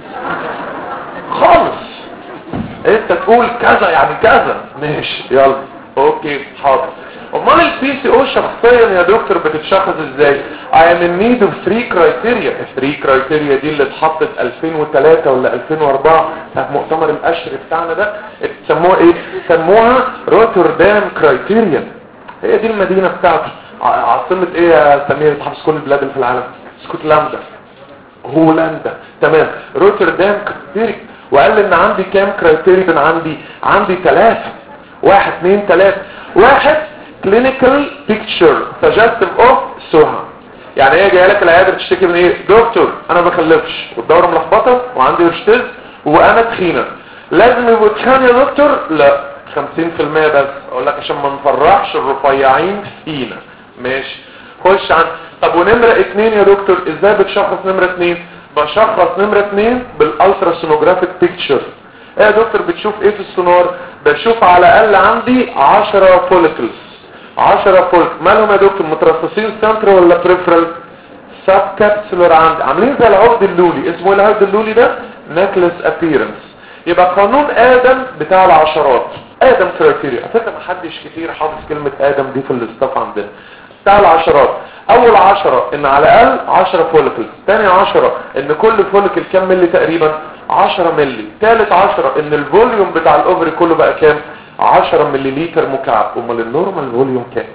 خالص انت تقول كذا يعني كذا ماشي يلا اوكي حاضر امال البي سي او شخصيا يا دكتور بتتشخص ازاي I am in need of three criteria الثري criteria دي اللي اتحطت 2003 ولا 2004 بتاعت مؤتمر القشر بتاعنا ده سموها ايه سموها روتردام كرايتيريا هي دي المدينة بتاعته ع- عاصمة ايه يا سمير تحفظ كل البلاد اللي في العالم اسكتلندا هولندا تمام روتردام كرايتيريا وقال لي ان عندي كام كرايتيريا عندي عندي ثلاثة واحد اثنين ثلاثة واحد كلينيكال بيكتشر سجستيف اوف سوها يعني ايه جايه لك العياده بتشتكي من ايه دكتور انا ما بخلفش والدوره ملخبطه وعندي ارشتز وانا تخينه لازم يبقوا تخان يا دكتور لا 50% بس اقول لك عشان ما نفرحش الرفيعين فينا ماشي خش عن طب ونمرة اتنين يا دكتور ازاي بتشخص نمرة اتنين بشخص نمرة اتنين بالالترا سونوجرافيك بيكتشر ايه يا دكتور بتشوف ايه في السونار بشوف على الاقل عندي 10 فوليكلز 10 فولك مالهم يا دكتور مترصصين سنتر ولا بريفرال سب كابسولر عندي عاملين زي العقد اللولي اسمه ايه العقد اللولي ده نكلس ابييرنس يبقى قانون ادم بتاع العشرات ادم كرايتيريا على فكره محدش كتير حافظ كلمه ادم دي في الاستاف عندنا بتاع العشرات اول عشرة ان على الاقل 10 فوليكل تاني عشرة ان كل فوليكل كام ملي تقريبا 10 ملي تالت عشرة ان الفوليوم بتاع الاوفري كله بقى كام 10 مليليتر مكعب امال النورمال فوليوم كام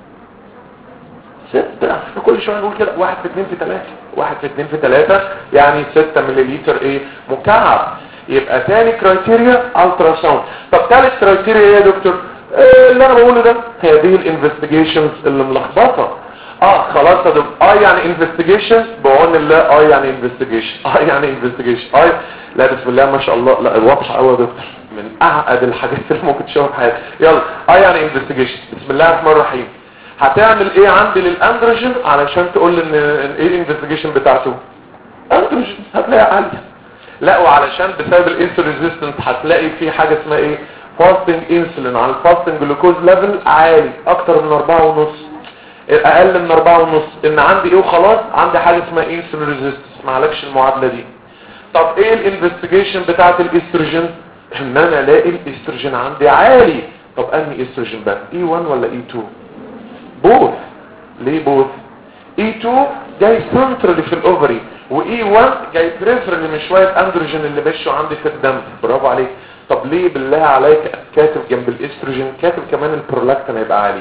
ستة احنا كل شوية نقول كده واحد في اتنين في تلاتة واحد في اتنين في تلاتة يعني ستة مليليتر ايه مكعب يبقى تاني كرايتيريا الترا ساوند طب تالت كرايتيريا ايه يا دكتور إيه اللي انا بقوله ده هذه الانفستيجيشنز اللي ملخبطه اه خلاص يا دكتور اه يعني انفستيجيشن بعون الله اه يعني انفستيجيشن اه يعني انفستيجيشن اه لا بسم الله ما شاء الله لا واضحه قوي يا دكتور من اعقد الحاجات اللي ممكن تشوفها في حياتك يلا اه يعني انفستيجيشن بسم الله الرحمن الرحيم هتعمل ايه عندي للاندروجين علشان تقول لي ان إن ايه الانفستيجيشن بتاعته اندروجين هتلاقي عاليه لا وعلشان بسبب الانسولين ريزيستنس هتلاقي في حاجه اسمها ايه فاستنج انسولين على الفاستنج جلوكوز ليفل عالي اكتر من أربعة ونص اقل من أربعة ونص ان عندي ايه وخلاص عندي حاجه اسمها انسولين ريزيستنس معلكش المعادله دي طب ايه الانفستيجيشن بتاعت الاستروجين ان انا الاقي الاستروجين عندي عالي طب انهي استروجين بقى اي 1 ولا اي 2 بوث ليه بوث اي 2 جاي سنترالي في الاوفري واي 1 جاي بريفرالي من شويه اندروجين اللي بشوا عندي في الدم برافو عليك طب ليه بالله عليك كاتب جنب الاستروجين كاتب كمان البرولاكتين هيبقى عالي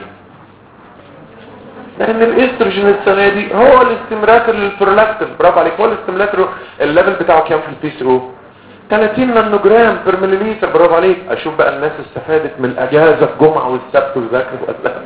لان الاستروجين السنه دي هو الاستمرار للبرولاكتين برافو عليك هو الاستمرار الليفل بتاعه كام في البي سي او 30 نانو جرام بير مليليتر برافو عليك اشوف بقى الناس استفادت من الاجازه الجمعه والسبت وذاكروا ولا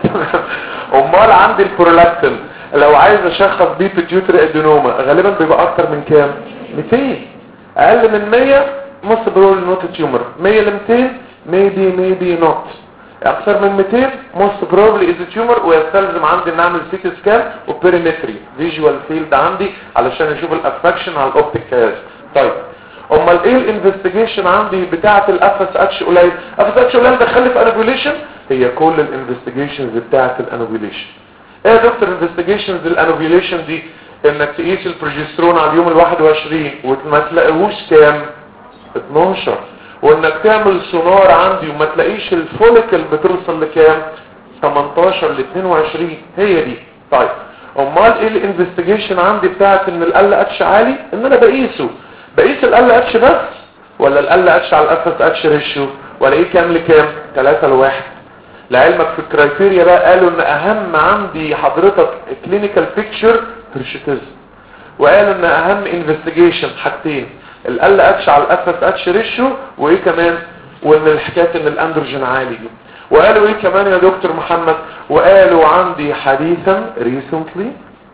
امال عندي البرولاكتين لو عايز اشخص بيه بيتيوتري ادينوما غالبا بيبقى اكتر من كام 200 اقل من 100 most probably not a tumor 100 ل 200 maybe maybe not اكثر من 200 most probably is a tumor ويستلزم عندي ان اعمل سيتي سكان وبيريمتري فيجوال فيلد عندي علشان اشوف الافكشن على الاوبتيك كاز طيب امال ايه الانفستيجيشن عندي بتاعه الاف اس اتش قليل اف اس اتش قليل دخل في انوبيوليشن هي كل الانفستيجيشنز بتاعه الانوبيوليشن ايه يا دكتور انفستيجيشنز الانوبيوليشن دي انك تقيس البروجسترون على اليوم ال21 وما تلاقيهوش كام 12 وانك تعمل سونار عندي وما تلاقيش الفوليكل بتوصل لكام 18 ل 22 هي دي طيب امال ايه الانفستيجيشن عندي بتاعت ان ال اتش عالي ان انا بقيسه بقيس ال اتش بس ولا ال اتش على الاف اس اتش ريشيو ولا ايه كام لكام 3 لواحد لعلمك في الكرايتيريا بقى قالوا ان اهم عندي حضرتك كلينيكال بيكتشر هرشيتيزم وقالوا ان اهم انفستيجيشن حاجتين ال اتش على الاف اس اتش ريشيو وايه كمان وان الحكايه ان الاندروجين عالي دي وقالوا ايه كمان يا دكتور محمد وقالوا عندي حديثا recently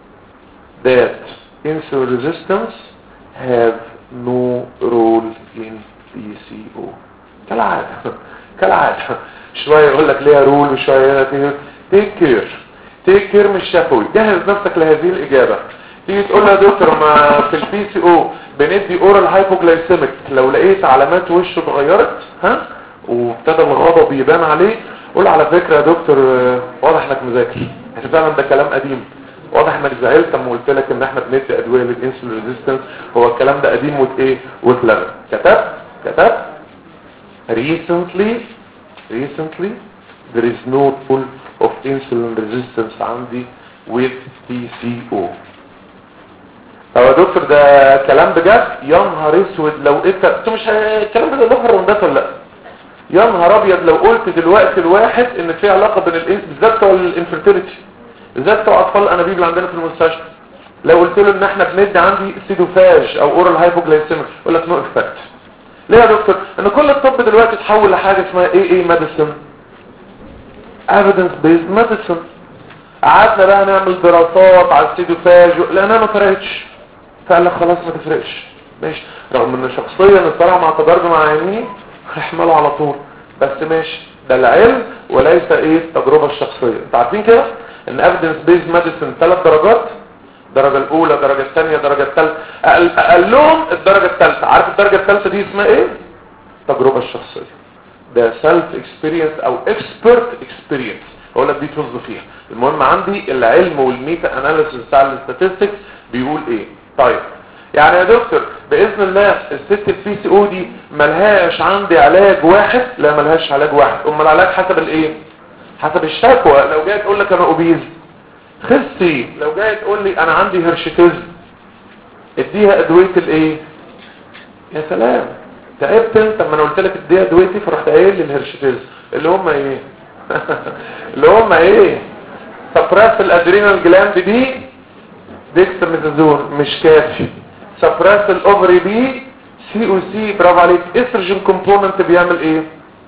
that insulin resistance have no role in PCO كالعادة كالعادة شوية يقول لك ليها رول وشوية تيك كير تيك كير مش شفوي جهز نفسك لهذه الإجابة تيجي تقول لها يا دكتور ما في البي سي او بندي اورال هايبوجلايسيميك لو لقيت علامات وشه اتغيرت ها وابتدى الغضب يبان عليه قول على فكرة يا دكتور آه، واضح انك مذاكر يعني فعلا ده كلام قديم واضح انك زعلت لما قلت لك ان احنا بندي ادويه للانسولين ريزيستنس هو الكلام ده قديم وات ايه واتلغى كتبت كتبت recently recently there is no full of insulin resistance عندي with PCO طب يا دكتور ده كلام بجد يا نهار اسود لو انت انت مش ه- الكلام ده له الروندات ولا لا يا نهار ابيض لو قلت دلوقتي الواحد ان في علاقه بين الإن- بالذات بتوع الانفيرتيليتي بالذات بتوع اطفال الانابيب اللي عندنا في المستشفى لو قلت له ان احنا بندي عندي سيدوفاج او اورال هايبوجلايسيميك يقول لك نو افكت ليه يا دكتور ان كل الطب دلوقتي اتحول لحاجه اسمها ايه ايه ميديسن evidence based medicine قعدنا بقى نعمل دراسات على السيدوفاج لانها ما فرقتش فقال لك خلاص ما تفرقش ماشي رغم ان شخصيا الصراحه مع تجارب مع عيني هيحمله على طول بس ماشي ده العلم وليس ايه التجربه الشخصيه انت عارفين كده ان evidence based medicine ثلاث درجات الدرجة الأولى الدرجة الثانية الدرجة الثالثة أقل أقلهم الدرجة الثالثة عارف الدرجة الثالثة دي اسمها إيه؟ التجربة الشخصية ده سيلف اكسبيرينس أو اكسبرت اكسبيرينس هقول لك دي طز فيها المهم عندي العلم والميتا اناليسيس بتاع الاستاتستكس بيقول ايه طيب يعني يا دكتور باذن الله الست البي سي او دي ملهاش عندي علاج واحد لا ملهاش علاج واحد امال العلاج حسب الايه حسب الشكوى لو جاي تقول لك انا اوبيز خسي لو جاي تقول لي انا عندي هرشيتيزم اديها ادويه الايه يا سلام تعبت انت لما انا قلت لك اديها ادويتي فرحت قايل لي الهرشيتيزم اللي هم ايه اللي هم ايه سبراس الادرينال جلاند دي ديكستاميثازون مش كافي سبراس الاوفري دي سي او سي برافو عليك استروجين كومبوننت بيعمل ايه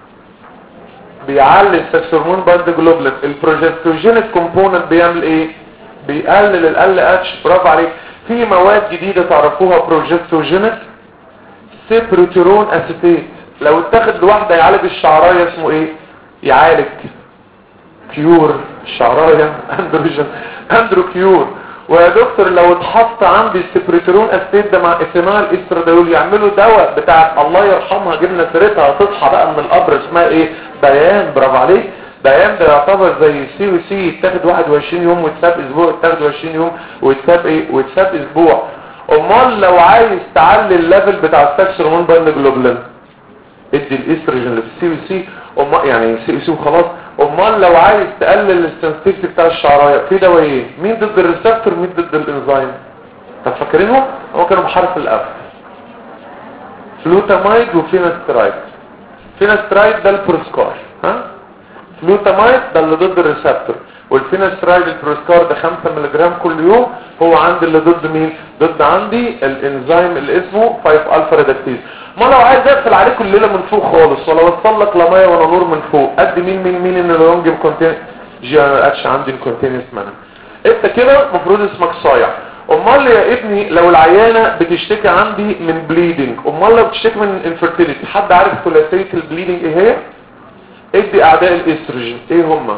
بيعلي السكس هرمون باند جلوبلين البروجستوجينيك كومبوننت بيعمل ايه بيقلل ال اتش برافو عليك في مواد جديدة تعرفوها بروجستوجينيك سيبروتيرون اسيتيت لو اتاخد لوحده يعالج الشعرايه اسمه ايه يعالج كيور الشعرايه اندروجين اندرو كيور ويا دكتور لو اتحط عندي السبريترون اسيد ده مع اثينال استراديول يعملوا دواء بتاع الله يرحمها جبنا سيرتها تصحى بقى من القبر اسمها ايه بيان برافو عليك بيان ده يعتبر زي سي و سي يتاخد 21 يوم ويتساب اسبوع يتاخد 20 يوم ويتساب ايه ويتساب اسبوع امال لو عايز تعلي الليفل بتاع السكس هرمون باند جلوبلين ادي الاستروجين اللي في السي و سي امال يعني سي و سي وخلاص امال لو عايز تقلل السنسيتيفيتي بتاع الشعرايه في دوايين مين ضد الريسبتور مين ضد الانزيم طب فاكرينهم هو كانوا بحرف الاف فلوتامايد وفينسترايد فينسترايد ده البروسكار ها فلوتامايد ده اللي ضد الريسبتور والفينسترايد البروسكار ده 5 ملغ كل يوم هو عندي اللي ضد مين ضد عندي الانزيم اللي اسمه 5 الفا ريدكتيز ما لو عايز اقفل عليكم الليله من فوق خالص ولا اوصل لك لا ميه ولا نور من فوق قد مين مين مين ان اللونج كونتين جي اتش عندي كونتينس مانر انت كده المفروض اسمك صايع امال يا ابني لو العيانه بتشتكي عندي من بليدنج امال لو بتشتكي من انفيرتيليتي حد عارف ثلاثيه البليدنج ايه هي ادي اعداء الاستروجين ايه هما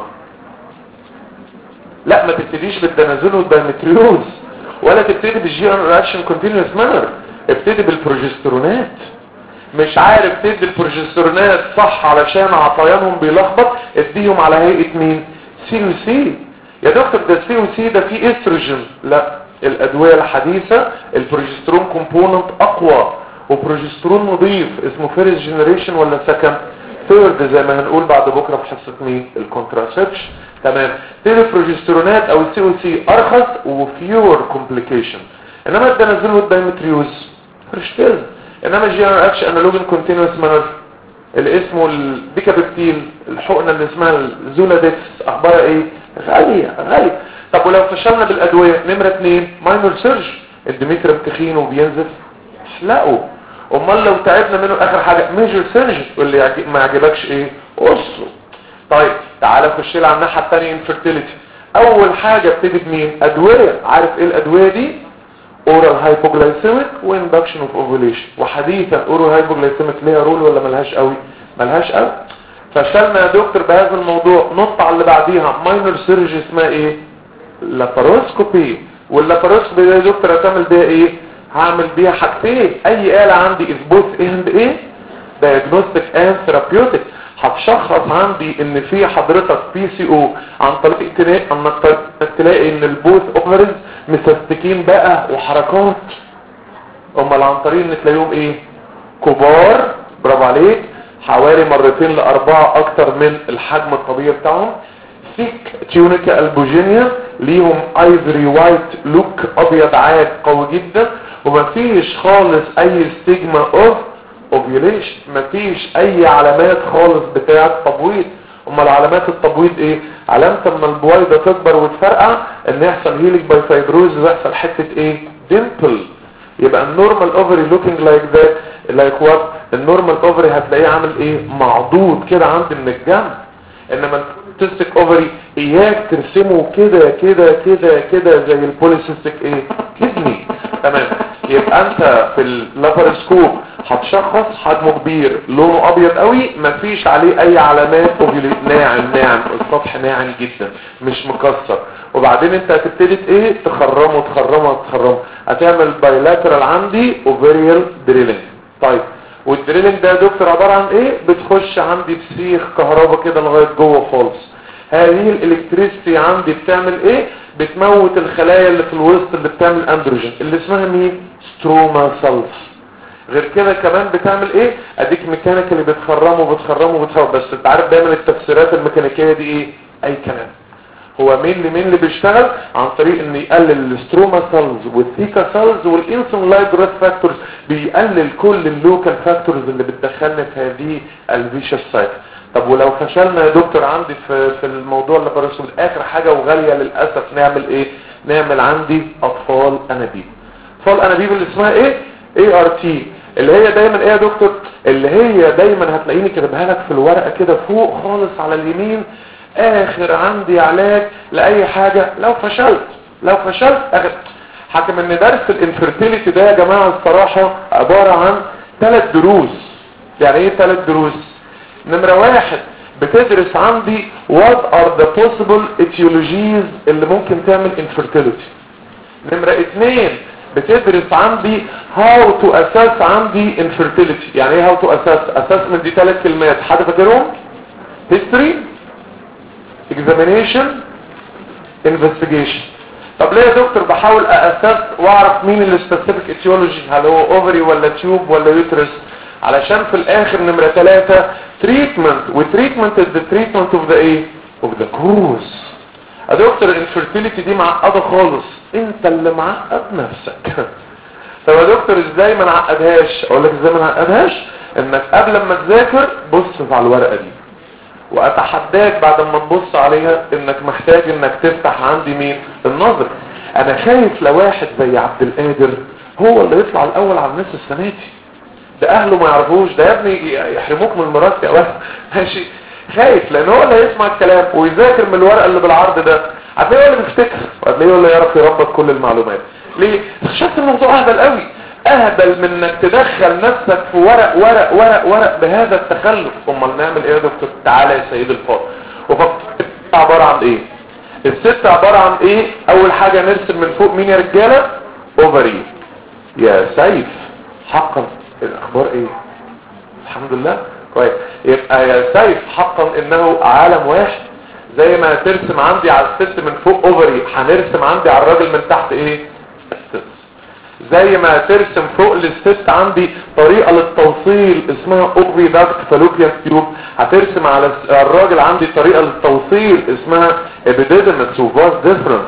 لا ما تبتديش بالدنازول والدايمتريوز ولا تبتدي بالجي ان رياكشن كونتينوس مانر ابتدي بالبروجسترونات مش عارف تدي البروجسترونات صح علشان عطيانهم بيلخبط اديهم على هيئه مين سي و سي يا دكتور ده السي و سي ده فيه استروجين لا الادويه الحديثه البروجسترون كومبوننت اقوى وبروجسترون نظيف اسمه فيرست جنريشن ولا سكند ثيرد زي ما هنقول بعد بكره في حصه مين الكونتراسبشن تمام تدي البروجسترونات او السي او سي ارخص وفيور كومبليكيشن انما الدنازول والدايمتريوز فرشتل انما الجي ار اتش انالوج كونتينوس مانر اللي اسمه البيكابيبتيل الحقنه اللي اسمها الزولادكس اخبارها ايه غاليه غاليه طب ولو فشلنا بالادويه نمره اثنين ماينور سيرج الديمتريم تخين وبينزف احلقه امال لو تعبنا منه اخر حاجه ميجر سيرج واللي يعجب ما يعجبكش ايه قصه طيب تعالى خش لي على الناحيه الثانيه انفيرتيليتي اول حاجه ابتدي بمين ادويه عارف ايه الادويه دي اورال هايبوجلايسيميك واندكشن اوف اوفوليشن وحديثا اورال هايبوجلايسيميك ليها رول ولا ملهاش قوي ملهاش قوي فشلنا يا دكتور بهذا الموضوع نط على اللي بعديها ماينر سيرجي اسمها ايه لاباروسكوبي واللاباروسكوبي ده يا دكتور هتعمل بيها ايه هعمل بيها حاجتين اي آلة عندي is both and ايه diagnostic and therapeutic هتشخص عندي ان في حضرتك بي سي او عن طريق تلاقي انك تلاقي ان البوث اوفرز مسستكين بقى وحركات امال عن طريق ان تلاقيهم ايه كبار برافو عليك حوالي مرتين لاربعة اكتر من الحجم الطبيعي بتاعهم ثيك تيونيكا البوجينيا ليهم ايفري وايت لوك ابيض عاد قوي جدا ومفيش خالص اي ستيجما اوف اوفيوليشن مفيش اي علامات خالص بتاعه تبويض امال علامات التبويض ايه علامه اما البويضه تكبر وتفرقع ان يحصل هيليك باي فايبروز ويحصل حته ايه ديمبل يبقى النورمال اوفري لوكينج لايك ذات لايك وات النورمال اوفري هتلاقيه عامل ايه معضود كده عند من الجنب انما التستيك اوفري اياك ترسمه كده كده كده كده زي البوليسيستيك ايه كدني تمام يبقى انت في اللابارسكوب هتشخص حجمه كبير لونه ابيض قوي مفيش عليه اي علامات اوفيوليت ناعم ناعم السطح ناعم جدا مش مكسر وبعدين انت هتبتدي ايه تخرمه تخرمه تخرمه هتعمل بايلاترال عندي اوفيريال دريلينج طيب والدريلينج ده يا دكتور عباره عن ايه بتخش عندي بسيخ كهرباء كده لغايه جوه خالص هذه الالكتريستي عندي بتعمل ايه بتموت الخلايا اللي في الوسط اللي بتعمل اندروجين اللي اسمها مين ستروما سيلز غير كده كمان بتعمل ايه اديك ميكانيكالي بتخرمه بتخرمه بتخرمه بس انت عارف دايما التفسيرات الميكانيكيه دي ايه اي كلام هو مين اللي مين اللي بيشتغل عن طريق ان يقلل الستروما سيلز والثيكا سيلز والانسون لايت جروث فاكتورز بيقلل كل اللوكال فاكتورز اللي بتدخلنا في هذه الفيشس سايكل طب ولو فشلنا يا دكتور عندي في في الموضوع اللي برسول اخر حاجه وغاليه للاسف نعمل ايه نعمل عندي اطفال انابيب اطفال انابيب اللي اسمها ايه اي ار تي اللي هي دايما ايه يا دكتور اللي هي دايما هتلاقيني كاتبها لك في الورقه كده فوق خالص على اليمين اخر عندي علاج لاي حاجه لو فشلت لو فشلت اخر حكم ان درس الانفرتيليتي ده يا جماعه الصراحه عباره عن ثلاث دروس يعني ايه ثلاث دروس نمرة واحد بتدرس عندي what are the possible etiologies اللي ممكن تعمل infertility نمرة اتنين بتدرس عندي how to assess عندي infertility يعني ايه how to assess assessment دي ثلاث كلمات حد فاكرهم history examination investigation طب ليه يا دكتور بحاول اسس واعرف مين اللي specific etiology هل هو ovary ولا tube ولا uterus علشان في الاخر نمرة ثلاثة treatment وتريتمنت is the treatment of the ايه of the cause يا دكتور الانفرتيليتي دي معقدة خالص انت اللي معقد نفسك طب يا دكتور ازاي ما نعقدهاش اقول لك ازاي ما نعقدهاش انك قبل ما تذاكر بص على الورقة دي واتحداك بعد ما تبص عليها انك محتاج انك تفتح عندي مين النظر انا خايف لو واحد زي عبد القادر هو اللي يطلع الاول على الناس السنه دي ده اهله ما يعرفوش ده يا ابني يحرموك من الميراث يا واحد ماشي خايف لان هو اللي هيسمع الكلام ويذاكر من الورقه اللي بالعرض ده هتلاقيه هو اللي بيفتكر وهتلاقيه هو اللي يعرف يربط كل المعلومات ليه اكتشفت الموضوع اهبل قوي اهبل من انك تدخل نفسك في ورق ورق ورق ورق بهذا التخلف امال نعمل ايه يا دكتور تعالى يا سيد الفاضل وفكر عباره عن ايه الست عباره عن ايه اول حاجه نرسم من فوق مين يا رجاله اوفري يا سيف حقا الاخبار ايه الحمد لله كويس يبقى يا سيف حقا انه عالم واحد زي ما ترسم عندي على الست من فوق اوفري هنرسم عندي على الراجل من تحت ايه زي ما ترسم فوق للست عندي طريقة للتوصيل اسمها اوفري داكت فالوبيان تيوب هترسم على الراجل عندي طريقة للتوصيل اسمها ابيديدمس وفاس ديفرنس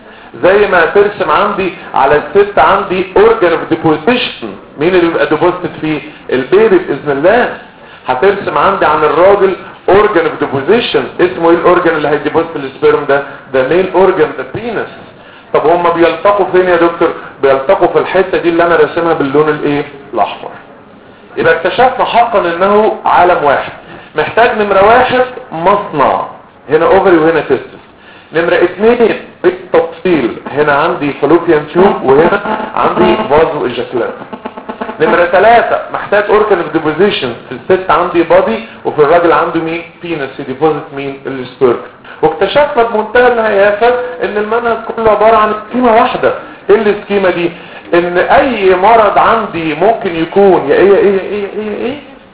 زي ما ترسم عندي على الست عندي اورجان اوف ديبوزيشن مين اللي بيبقى ديبوزيتد فيه البيبي باذن الله هترسم عندي عن الراجل اورجان اوف ديبوزيشن اسمه ايه الاورجان اللي هيديبوزيت السبيرم ده ده ميل اورجان ده بينس طب هم بيلتقوا فين يا دكتور بيلتقوا في الحته دي اللي انا راسمها باللون الايه الاحمر يبقى اكتشفنا حقا انه عالم واحد محتاج نمره واحد مصنع هنا اوفري وهنا تستس نمرة اثنين بالتفصيل هنا عندي فالوبيان تيوب وهنا عندي فازو ايجاكولات نمرة ثلاثة محتاج اوركان اوف ديبوزيشن في الست عندي بادي وفي الراجل عنده مين بينس يديبوزيت مين السبيرم واكتشفنا بمنتهى الهيافة ان المنهج كله عبارة عن سكيمة واحدة ايه السكيمة دي ان اي مرض عندي ممكن يكون يا ايه ايه ايه ايه ايه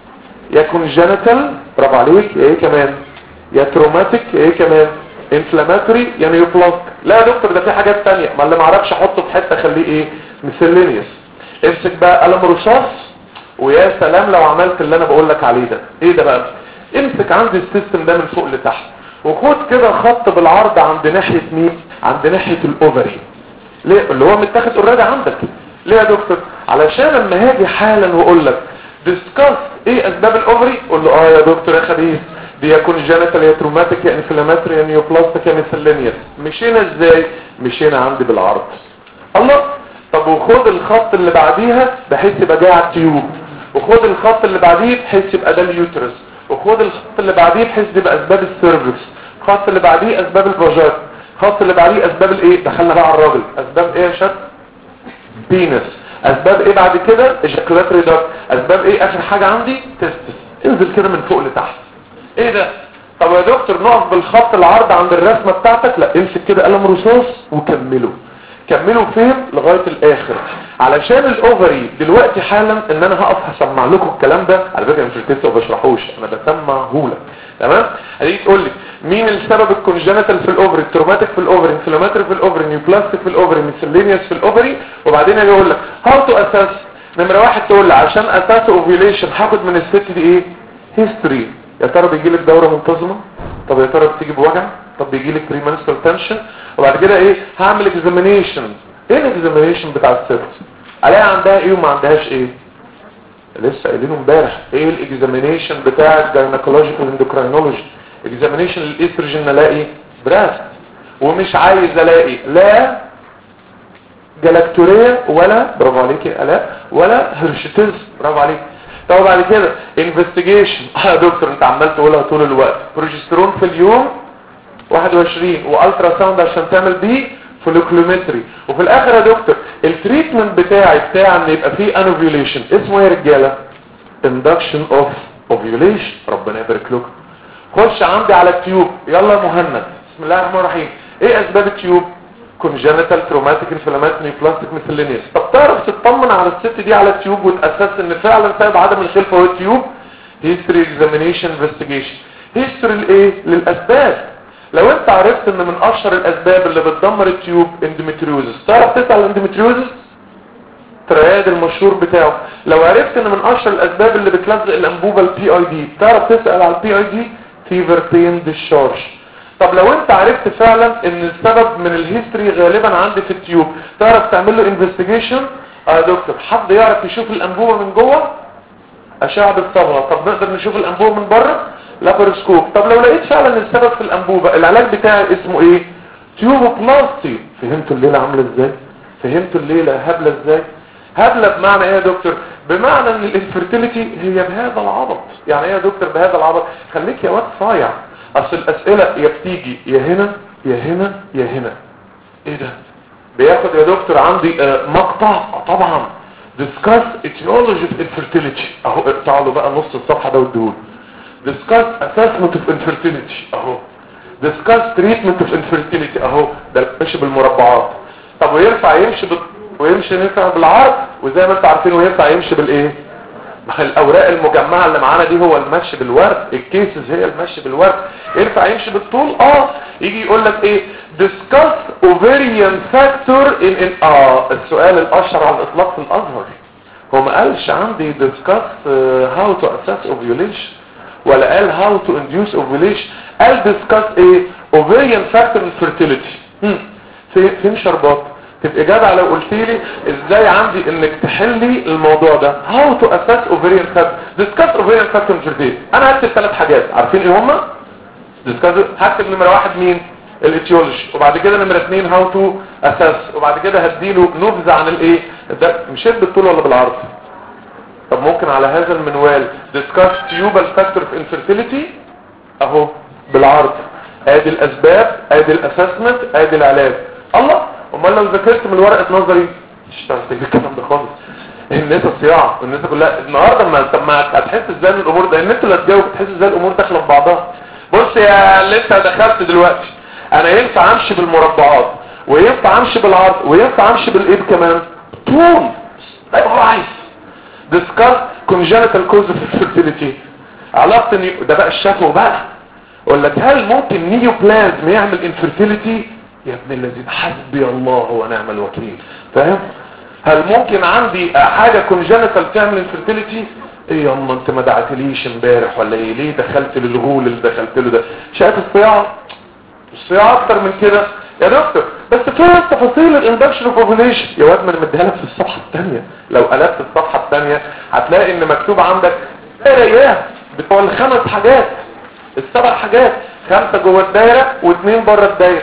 يكون جينيتال برافو عليك يا ايه كمان يا تروماتيك يا ايه كمان انفلاماتوري يعني يبلاك لا يا دكتور ده في حاجات تانية ما اللي معرفش احطه في حتة خليه ايه مسلينيوس امسك بقى قلم رصاص ويا سلام لو عملت اللي انا بقول لك عليه ده ايه ده بقى امسك عندي السيستم ده من فوق لتحت وخد كده خط بالعرض عند ناحية مين عند ناحية الاوفري ليه اللي هو متاخد اوريدي عندك ليه يا دكتور علشان لما هاجي حالا واقول لك ديسكاس ايه اسباب الاوفري قول له اه يا دكتور يا خبيث دي يكون جينيتال يا تروماتيك يا انفلاماتوري يا نيوبلاستيك يا ميسلينيوس مشينا ازاي مشينا عندي بالعرض الله طب وخد الخط اللي بعديها بحيث يبقى جاي على التيوب وخد الخط اللي بعديه بحيث يبقى ده اليوترس وخد الخط اللي بعديه بحيث يبقى اسباب السيرفكس الخط اللي بعديه اسباب الفاجات الخط اللي بعديه اسباب الايه دخلنا بقى على الراجل اسباب ايه يا شد بينس اسباب ايه بعد كده ايجاكولاتري داكت اسباب ايه اخر حاجه عندي تستس انزل كده من فوق لتحت ايه ده طب يا دكتور نقف بالخط العرض عند الرسمه بتاعتك لا امسك كده قلم رصاص وكمله كملوا فين لغاية الاخر علشان الاوفري دلوقتي حالا ان انا هقف هسمع لكم الكلام ده على فكرة مش لسه بشرحوش انا بسمعه لك تمام هتيجي تقول لي مين السبب الكونجنتال في الاوفري التروماتيك في الاوفري انفلاماتوري في الاوفري نيوبلاستيك في الاوفري ميسلينيوس في الاوفري وبعدين اجي اقول لك هاو تو اساس نمره واحد تقول لي عشان اساس اوفيوليشن هاخد من الست دي ايه هيستوري يا ترى بيجي لك دوره منتظمه طب يا ترى بتيجي بوجع طب بيجي لك بري منسترال تنشن وبعد كده ايه هعمل اكزامينيشن ايه الاكزامينيشن بتاع الست الاقي عندها ايه وما عندهاش ايه لسه قايلينه امبارح ايه الاكزامينيشن بتاع الجاينيكولوجيكال اندوكراينولوجي اكزامينيشن الاستروجين الاقي براست ومش عايز الاقي لا جلاكتوريا ولا برافو عليك يا الاء ولا هرشتيز برافو عليك طب بعد كده انفستيجيشن اه يا دكتور انت عمال تقولها طول الوقت بروجسترون في اليوم 21 والترا ساوند عشان تعمل بيه فوليكلومتري وفي الاخر يا دكتور التريتمنت بتاعي بتاع ان يبقى فيه انوفيوليشن اسمه ايه يا رجاله induction of ovulation ربنا يبارك لكم خش عندي على التيوب يلا يا مهند بسم الله الرحمن الرحيم ايه اسباب التيوب congenital traumatic inflammatory plastic miscellaneous طب تعرف تطمن على الست دي على التيوب وتأسس ان فعلا سبب عدم الخلفة هو التيوب history examination investigation history الايه للاسباب لو انت عرفت ان من اشهر الاسباب اللي بتدمر التيوب اندوميتريوزس تعرف تسأل الاندوميتريوزس ترياد المشهور بتاعه لو عرفت ان من اشهر الاسباب اللي بتلزق الانبوبة البي اي دي تعرف تسأل على البي اي دي فيفر بين ديشارج طب لو انت عرفت فعلا ان السبب من الهيستوري غالبا عندي في التيوب تعرف تعمل له انفستيجيشن اه يا دكتور حد يعرف يشوف الانبوبة من جوه اشعه بالصبغه طب نقدر نشوف الانبوبه من بره لابروسكوب طب لو لقيت فعلا السبب في الانبوبه العلاج بتاعي اسمه ايه تيوبوبلاستي فهمتوا الليله عامله ازاي فهمتوا الليله هبله ازاي هبله بمعنى ايه يا دكتور بمعنى ان الانفرتيليتي هي بهذا العبط يعني ايه يا دكتور بهذا العبط خليك يا واد صايع اصل الاسئله يا بتيجي يا هنا يا هنا يا هنا ايه ده بياخد يا دكتور عندي آه مقطع آه طبعا discuss etiology of infertility اهو اقطع له بقى نص الصفحه ده والدهون discuss assessment of infertility اهو discuss treatment of infertility اهو ده ماشي بالمربعات طب وينفع يمشي بال... ويمشي ينفع بالعرض وزي ما انتوا عارفين وينفع يمشي بالايه ما الاوراق المجمعه اللي معانا دي هو المشي بالورق الكيسز هي المشي بالورق ينفع يمشي بالطول اه يجي يقول لك ايه discuss ovarian factor in, in اه السؤال الاشهر على الاطلاق في الازهر هو ما قالش عندي discuss uh, how to assess ovulation ولا قال how to induce ovulation قال discuss ايه ovarian factor in fertility هم. في فين شربات تبقى جدع لو قلت لي ازاي عندي انك تحلي الموضوع ده how to assess ovarian factor discuss ovarian factor in fertility انا هكتب ثلاث حاجات عارفين ايه هما discuss هكتب نمرة واحد مين الاتيولوجي وبعد كده نمرة اثنين هاو تو اساس وبعد كده هديله نبذة عن الايه ده مشيت بالطول ولا بالعرض طب ممكن على هذا المنوال discuss tubal factor of infertility اهو بالعرض ادي الاسباب ادي الاسسمنت ادي العلاج الله امال لو ذاكرت من ورقه نظري مش هتعرف تجيب الكلام ده خالص الناس صياعه الناس كلها النهارده ما طب ما هتحس ازاي ان الامور ده ان انت اللي تجاوب تحس ازاي الامور داخله في بعضها بص يا اللي انت دخلت دلوقتي انا ينفع امشي بالمربعات وينفع امشي بالعرض وينفع امشي بالايد كمان طول زي ما هو عايز discuss congenital cause of fertility علاقة النيو... ده بقى الشكوى بقى اقول لك هل ممكن نيو بلازم يعمل انفرتيليتي يا ابن الذين حسبي الله ونعم الوكيل فاهم هل ممكن عندي حاجة congenital تعمل انفرتيليتي ايه يا اما انت ما دعتليش امبارح ولا ايه ليه دخلت للغول اللي دخلت له ده شايف الصياعه الصياعه اكتر من كده يا دكتور بس فين تفاصيل الاندكشن اوف اوفيليشن يا واد ما انا مديها لك في الصفحه الثانيه لو قلبت الصفحه الثانيه هتلاقي ان مكتوب عندك ايه بتوع الخمس حاجات السبع حاجات خمسه جوه الدايره واثنين بره الدايره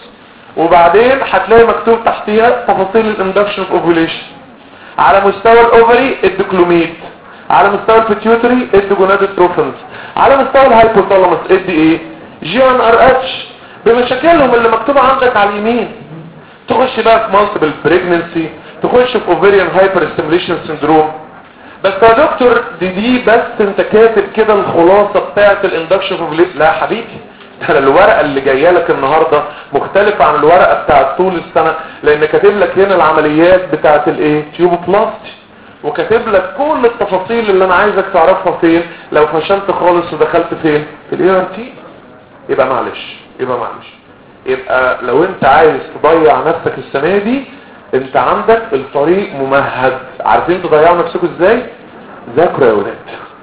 وبعدين هتلاقي مكتوب تحتيها تفاصيل الاندكشن اوف اوفيليشن على مستوى الاوفري الديكلوميد على مستوى البيتيوتري ادي جونادوتروفنز على مستوى الهايبوثالاموس ادي ايه جي ان ار اتش بمشاكلهم اللي مكتوبه عندك على اليمين تخش بقى في مالتيبل بريجننسي تخش في اوفيريان هايبر ستيميليشن سيندروم بس يا دكتور دي دي بس انت كاتب كده الخلاصه بتاعه الاندكشن اوف لا يا حبيبي ده الورقه اللي جايه لك النهارده مختلفه عن الورقه بتاعه طول السنه لان كاتب لك هنا العمليات بتاعه الايه تيوبوبلاستي وكاتب لك كل التفاصيل اللي انا عايزك تعرفها فين لو فشلت خالص ودخلت فين في الاي ار تي يبقى معلش يبقى معلش يبقى لو انت عايز تضيع نفسك السنه دي انت عندك الطريق ممهد عارفين تضيعوا نفسكم ازاي ذاكروا يا ولاد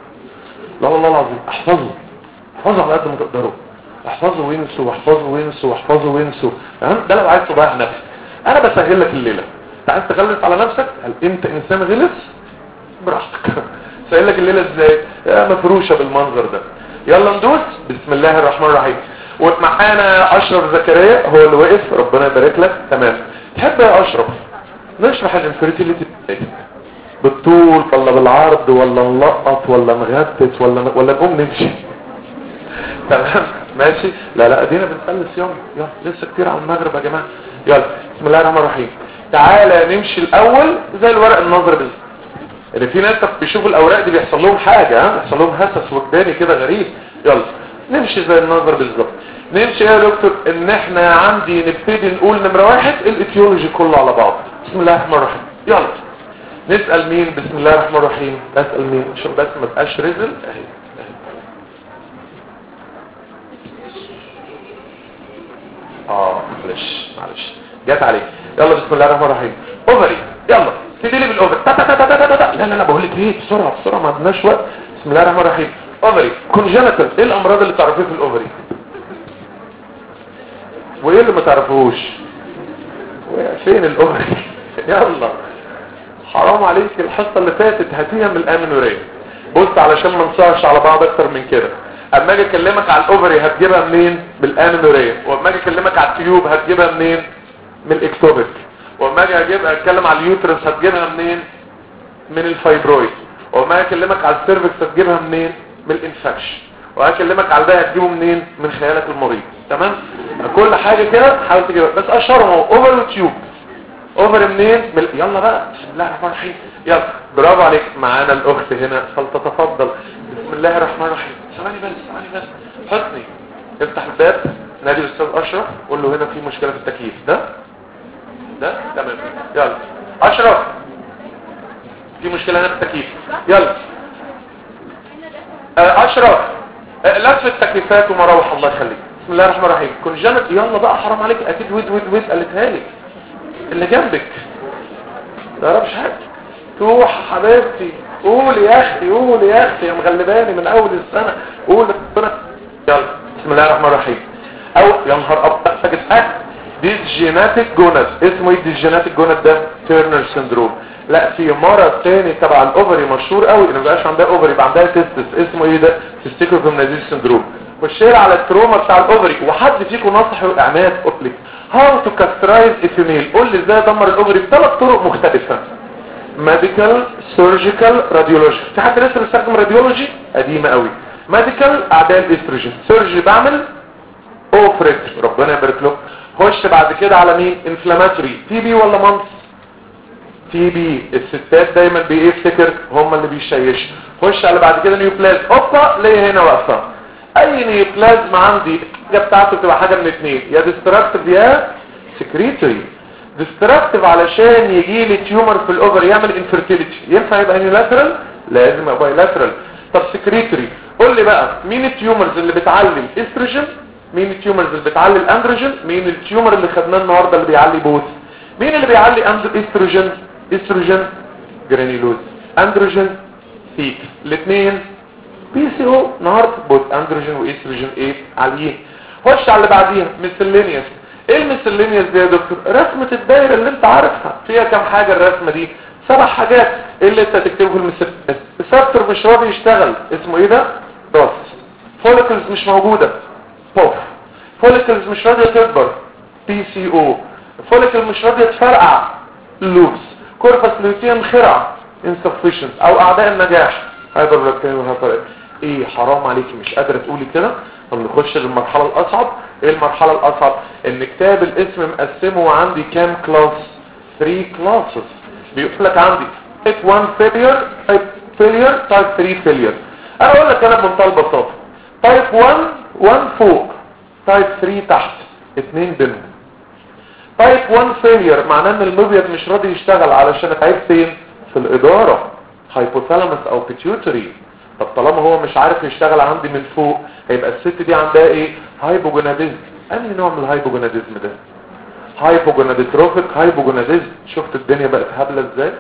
لا والله العظيم احفظوا احفظوا على قد ما تقدروا احفظوا وينسوا واحفظوا وينسوا واحفظوا وينسوا تمام ده لو عايز تضيع نفسك انا بسهل لك الليله انت عايز تغلس على نفسك هل انت انسان غلس براحتك سهل لك الليله ازاي يا مفروشه بالمنظر ده يلا ندوس بسم الله الرحمن الرحيم ومعانا اشرف زكريا هو اللي وقف ربنا يبارك لك تمام تحب يا اشرف نشرح الانفيرتيليتي بالطول ولا بالعرض ولا نلقط ولا نغتت ولا ولا نقوم نمشي تمام ماشي لا لا ادينا بنخلص يوم يلا لسه كتير على المغرب يا جماعه يلا بسم الله الرحمن الرحيم تعالى نمشي الاول زي الورق النظري بالظبط اللي في ناس بيشوفوا الاوراق دي بيحصل لهم حاجه ها بيحصل لهم هسس وجداني كده غريب يلا نمشي زي النظر بالظبط نمشي يا دكتور ان احنا عندي نبتدي نقول نمره واحد الايتيولوجي كله على بعض بسم الله الرحمن الرحيم يلا نسال مين بسم الله الرحمن الرحيم اسال مين عشان بس ما تبقاش رزل اهي اه معلش معلش جت عليك يلا بسم الله الرحمن الرحيم اوفري يلا تبتدي لي بالاوفر تا تا تا تا تا تا لا لا لا بقول لك ايه بسرعه بسرعه ما عندناش وقت بسم الله الرحمن الرحيم اوفري كونجنتال ايه الامراض اللي تعرفيها في الاوفري وايه اللي ما تعرفوش فين الاوفري يلا حرام عليك الحصه اللي فاتت هاتيها من الامنوريه بص علشان ما نصارش على بعض اكتر من كده اما اجي اكلمك على الاوفري هتجيبها منين بالانوريه واما اجي اكلمك على التيوب هتجيبها منين من الاكتوبك واما اجي اجيب اتكلم على اليوترس هتجيبها منين من الفايبرويد واما اجي اكلمك على السيرفكس هتجيبها منين من الانفكشن وهكلمك على ده هتجيبه منين من خيالك المريض تمام كل حاجه كده حاول تجيبها بس اشهرهم هو اوفر وتيوب اوفر منين من... يلا بقى بسم الله الرحمن الرحيم يلا برافو عليك معانا الاخت هنا فلتتفضل بسم الله الرحمن الرحيم ثواني بس ثواني بس حسني افتح الباب نادي الاستاذ اشرف قول له هنا في مشكله في التكييف ده ده تمام يلا اشرف في مشكله هنا في التكييف يلا آه، اشرف آه، لف التكييفات ومروح الله يخليك بسم الله الرحمن الرحيم كن جنت يلا بقى حرام عليك اكيد ود ود ود قالتها لك اللي جنبك لا مش حاجه روح حبيبتي قول يا اختي قول يا اختي يا مغلباني من اول السنه قول ربنا يلا بسم الله الرحمن الرحيم او يا نهار ابيض فاجئ دي جيناتيك جونات اسمه ايه دي جيناتيك جونات ده تيرنر سندروم لا في مرض تاني تبع الاوفري مشهور قوي ان مبقاش عندها اوفري يبقى عندها تستس اسمه ايه ده تستيكو كومنازيل سندروم والشير على التروما بتاع الاوفري وحد فيكم نصح عماد قلت هاو تو كاسترايز افيميل قول لي ازاي ادمر الاوفري بثلاث طرق مختلفه ميديكال سيرجيكال راديولوجي في حد لسه بيستخدم راديولوجي قديمه قوي ميديكال اعداء الاستروجين سيرجي بعمل اوفريت ربنا يبارك له خش بعد كده على مين انفلاماتوري تي بي ولا مانس تي بي الستات دايما بيفتكر هم اللي بيشيشوا خش على بعد كده نيوبلازم اوبا ليه هنا واقفه اي نيوبلازم عندي الحاجه بتاعته بتبقى حاجه من اثنين يا ديستراكتيف يا سكريتوري ديستراكتيف علشان يجي لي تيومر في الاوفر يعمل انفيرتيليتي ينفع يبقى يونيلاترال لازم يبقى بايلاترال طب سكريتوري قول لي بقى مين التيومرز اللي بتعلي الاستروجين مين التيومرز اللي بتعلي الاندروجين مين التيومر اللي خدناه النهارده اللي بيعلي بوث مين اللي بيعلي استروجين استروجين جرانيلوز اندروجين فيك الاثنين بي سي او النهارده بوث اندروجين واستروجين ايه عاليين خش على اللي بعديها ميسلينيوس ايه الميسلينيوس دي يا دكتور رسمه الدايره اللي انت عارفها فيها كام حاجه الرسمه دي سبع حاجات ايه اللي انت هتكتبه في الميسلينيوس السبتر مش راضي يشتغل اسمه ايه ده دوس فوليكلز مش موجوده بوف فوليكلز مش راضيه تكبر بي سي او فوليكل مش راضيه تفرقع لوبس كوربس لوتيوم خرع insufficient او اعداء النجاح هايبر بلاكتين وهايبر ايه حرام عليكي مش قادره تقولي كده طب نخش للمرحله الاصعب ايه المرحله الاصعب ان كتاب الاسم مقسمه عندي كام كلاس 3 كلاسز بيقول لك عندي تايب 1 فيلير تايب فيلير تايب 3 فيلير انا اقول لك انا بمنتهى البساطه تايب 1 1 فوق تايب 3 تحت اثنين بينهم تايب 1 فيلير معناه ان المبيض مش راضي يشتغل علشان عيب فين في الاداره هايبوثالاموس او بيتيوتري طب طالما هو مش عارف يشتغل عندي من فوق هيبقى الست دي عندها ايه هايبوجوناديزم انهي نوع من الهايبوجوناديزم ده هايبوجوناديتروفيك هايبوجوناديزم شفت الدنيا بقت هبله ازاي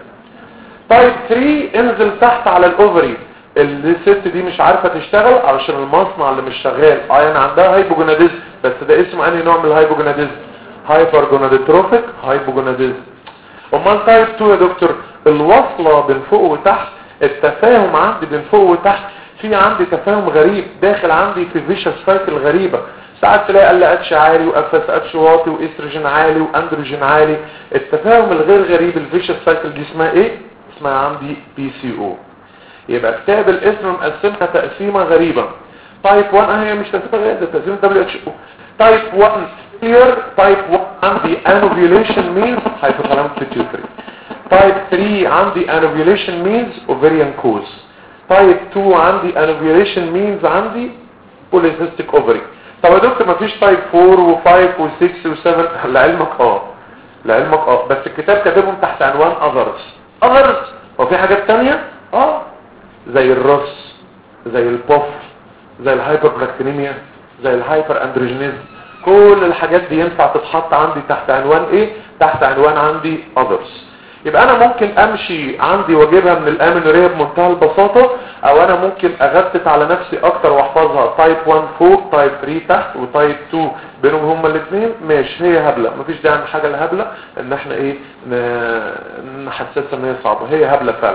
تايب 3 انزل تحت على الاوفري الست دي مش عارفه تشتغل علشان المصنع اللي مش شغال اه يعني عندها هايبوجوناديزم بس ده اسمه انهي نوع من الهايبوجوناديزم هايبرجوناديتروفيك هايبوجوناديزم امال تايب 2 يا دكتور الوصله بين فوق وتحت التفاهم عندي بين فوق وتحت في عندي تفاهم غريب داخل عندي في فيشس سايكل غريبه ساعات تلاقي قل اتش عالي وافس اتش واطي واستروجين عالي واندروجين عالي التفاهم الغير غريب الفيشس سايكل دي اسمها ايه اسمها عندي بي سي او يبقى كتاب الاسم مقسمها تقسيمه غريبه تايب 1 اهي مش تقسيمه غير ده تقسيم دبليو اتش او تايب 1 clear type 1 عندي anovulation means hypothalamic pituitary type 3 عندي anovulation means ovarian cause type 2 عندي anovulation means عندي polycystic ovary طب يا دكتور مفيش type 4 و5 و6 و7 لعلمك اه لعلمك اه بس الكتاب كاتبهم تحت عنوان others others هو في حاجات تانية اه زي الرص زي البوف زي الهايبربلاكتينيميا زي الهايبر اندروجينيزم كل الحاجات دي ينفع تتحط عندي تحت عنوان ايه تحت عنوان عندي others يبقى انا ممكن امشي عندي واجيبها من الامينوريه بمنتهى البساطة او انا ممكن اغتت على نفسي اكتر واحفظها تايب 1 فوق تايب 3 تحت وتايب 2 بينهم هما الاثنين ماشي هي هبلة مفيش داعي من حاجة الهبلة ان احنا ايه ن- نحسسها ان هي صعبة هي هبلة فعلا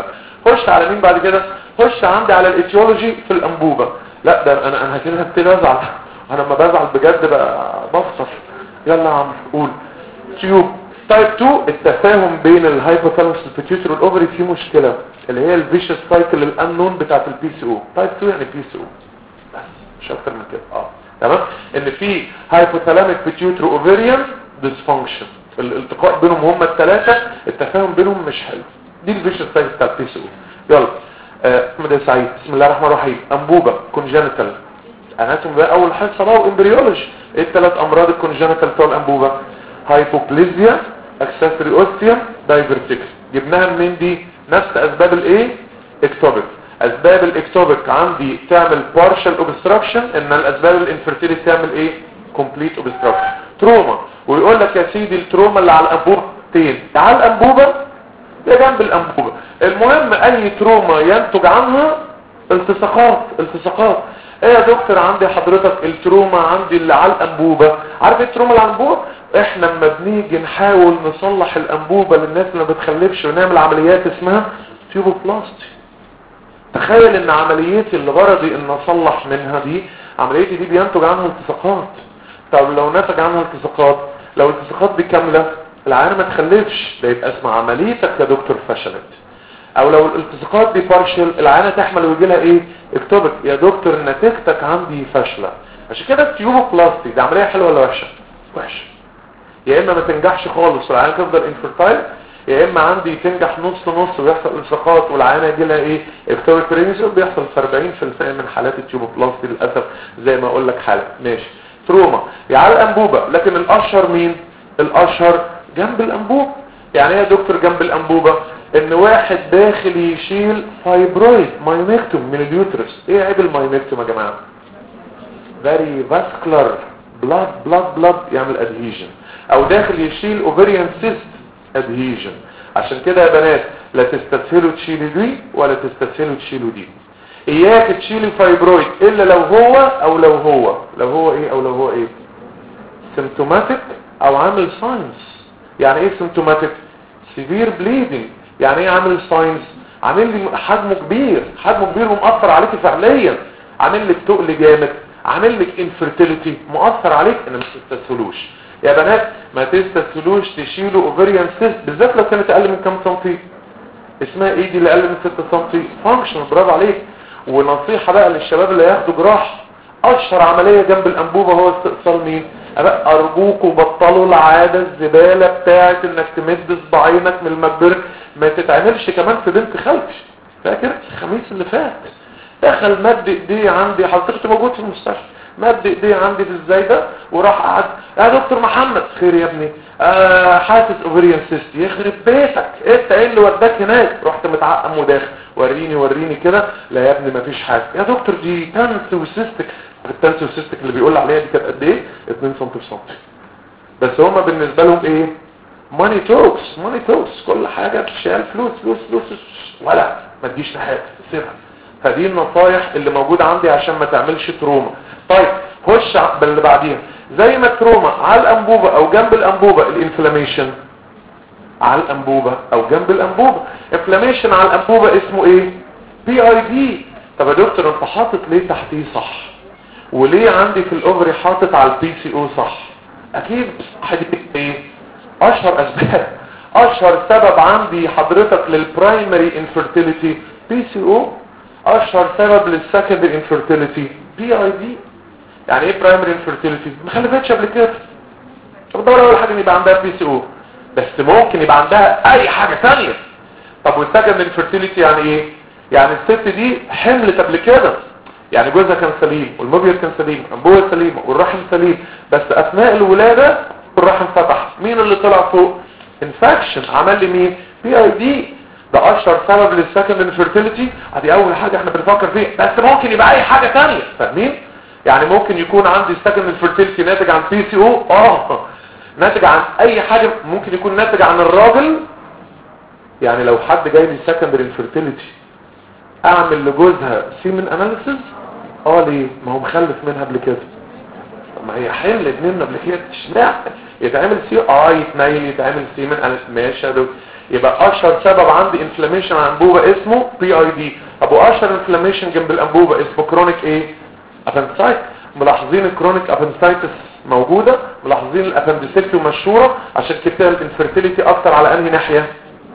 خش على مين بعد كده خش عندي على الايتيولوجي في الانبوبه لا ده انا انا كده هبتدي ازعل انا لما بزعل بجد بقى بفطر يلا يا عم قول تيوب تايب 2 التفاهم بين الهايبوثالاموس والبيتيوتري والاوفري فيه مشكله اللي هي الفيشس سايكل الانون بتاعت البي سي او تايب 2 يعني بي سي او بس مش اكتر من كده اه تمام ان في هايبوثالاميك بيتيوتري اوفريان ديسفانكشن الالتقاء بينهم هم الثلاثه التفاهم بينهم مش حلو دي الفيشس سايكل بتاعت البي سي او يلا احمد آه سعيد بسم الله الرحمن الرحيم انبوبه كونجنتال اناتوم بقى اول حصه بقى وامبريولوجي ايه الثلاث امراض الكونجنتال بتوع الانبوبه هايبوبليزيا اكسسوري اوستيوم دايفرتيكس جبناها منين دي نفس اسباب الايه اكتوبيك اسباب الاكتوبيك عندي تعمل بارشال اوبستراكشن ان الاسباب الانفيرتيليتي تعمل ايه كومبليت اوبستراكشن تروما ويقول لك يا سيدي التروما اللي على الانبوبه فين على الانبوبه ده جنب الانبوبه المهم اي تروما ينتج عنها التصاقات التصاقات ايه يا دكتور عندي حضرتك التروما عندي اللي على الانبوبه عارف ايه التروما اللي على الانبوبه احنا لما بنيجي نحاول نصلح الانبوبه للناس اللي ما بتخلفش ونعمل عمليات اسمها تيوبوبلاستي تخيل ان عمليتي اللي غرضي ان اصلح منها دي عمليتي دي بينتج عنها التصاقات طب لو نتج عنها التصاقات لو التصاقات دي كامله العيان ما تخلفش ده يبقى اسمها عمليتك يا دكتور فشلت او لو الالتصاقات دي بارشل العيانه تحمل ويجي لها ايه اكتبك يا دكتور نتيجتك عندي فاشله عشان كده التيوبوبلاستي دي عمليه حلوه ولا وحشه وحشه يا اما ما تنجحش خالص والعيانه تفضل انفيرتايل يا اما عندي تنجح نص نص ويحصل التصاقات والعيانه يجي لها ايه اكتبك برينسل بيحصل في 40% من حالات التيوبوبلاستي للاسف زي ما اقول لك حاله ماشي تروما يعني على الانبوبه لكن الاشهر مين الاشهر جنب الانبوبه يعني ايه يا دكتور جنب الانبوبه ان واحد داخل يشيل فايبرويد مايونكتوم من اليوترس ايه عيب المايونكتوم يا جماعه very vascular blood blood blood يعمل adhesion او داخل يشيل ovarian cyst adhesion عشان كده يا بنات لا تستسهلوا تشيلوا دي ولا تستسهلوا تشيلوا دي اياك تشيلي فايبرويد الا لو هو او لو هو لو هو ايه او لو هو ايه symptomatic او عامل ساينس يعني ايه symptomatic severe bleeding يعني ايه عامل ساينس عامل لي حجمه كبير حجمه كبير ومؤثر عليك فعليا عامل لك تقل جامد عامل لك انفيرتيليتي مؤثر عليك ان ما تستسهلوش يا بنات ما تستسهلوش تشيلوا اوفريان سيست بالذات لو كانت اقل من كام سنتي اسمها ايه دي اللي اقل من 6 سنتي فانكشن برافو عليك ونصيحه بقى للشباب اللي هياخدوا جراح اشهر عمليه جنب الانبوبه هو استئصال مين ارجوكوا بطلوا العاده الزباله بتاعت انك تمد صباعينك من المجبر ما تتعملش كمان في بنت خالتي فاكر الخميس اللي فات دخل مد ايديه عندي حضرتك موجود في المستشفى مد ايديه عندي في الزايده وراح قعد يا دكتور محمد خير يا ابني آه حاسس اوفريان سيست يخرب بيتك انت ايه اللي وداك هناك رحت متعقم وداخل وريني وريني كده لا يا ابني مفيش حاجه يا دكتور دي تانسوسيستك التانسوسيستك اللي بيقول عليها دي كانت قد ايه 2 سم في سم بس هما بالنسبه لهم ايه ماني توكس ماني توكس كل حاجه بتشال فلوس فلوس فلوس ولا ما تجيش لحاجه سيبها فدي النصايح اللي موجوده عندي عشان ما تعملش تروما طيب خش باللي بعديها زي ما التروما على الانبوبه او جنب الانبوبه الانفلاميشن على الانبوبه او جنب الانبوبه انفلاميشن على الانبوبه اسمه ايه بي اي دي طب يا دكتور انت حاطط ليه تحتيه صح وليه عندي في الاوفري حاطط على البي سي او صح اكيد حاجه ايه اشهر اسباب اشهر سبب عندي حضرتك للبرايمري انفيرتيليتي بي سي او اشهر سبب للسكندري انفيرتيليتي بي اي دي يعني ايه برايمري انفيرتيليتي ما خلفتش قبل كده طب ده اول حاجه ان يبقى عندها بي سي او بس ممكن يبقى عندها اي حاجه ثانيه طب والسكندري انفيرتيليتي يعني ايه يعني الست دي حملت قبل كده يعني جوزها كان سليم والمبيض كان سليم الانبوبه سليمه والرحم سليم بس اثناء الولاده الرحم فتح مين اللي طلع فوق انفكشن عمل لي مين بي اي دي ده اشهر سبب للسكند انفيرتيليتي ادي اول حاجه احنا بنفكر فيها بس ممكن يبقى اي حاجه ثانيه فاهمين يعني ممكن يكون عندي سكند انفيرتيليتي ناتج عن بي سي او اه ناتج عن اي حاجه ممكن يكون ناتج عن الراجل يعني لو حد جاي لي سكندري انفيرتيليتي اعمل لجوزها سيمن اناليسيز اه ليه ما هو مخلف منها قبل كده طب ما هي حمل اتنين قبل كده اشمعنى يتعمل سي اه يتنيل يتعمل سيمن اناليسيز ماشي يا دكتور يبقى اشهر سبب عندي انفلاميشن على الانبوبه اسمه بي اي دي طب واشهر انفلاميشن جنب الانبوبه اسمه كرونيك ايه ابندسايت ملاحظين الكرونيك ابندسايتس موجوده ملاحظين الابندسكتو مشهوره عشان كده الانفيرتيليتي اكتر على انهي ناحيه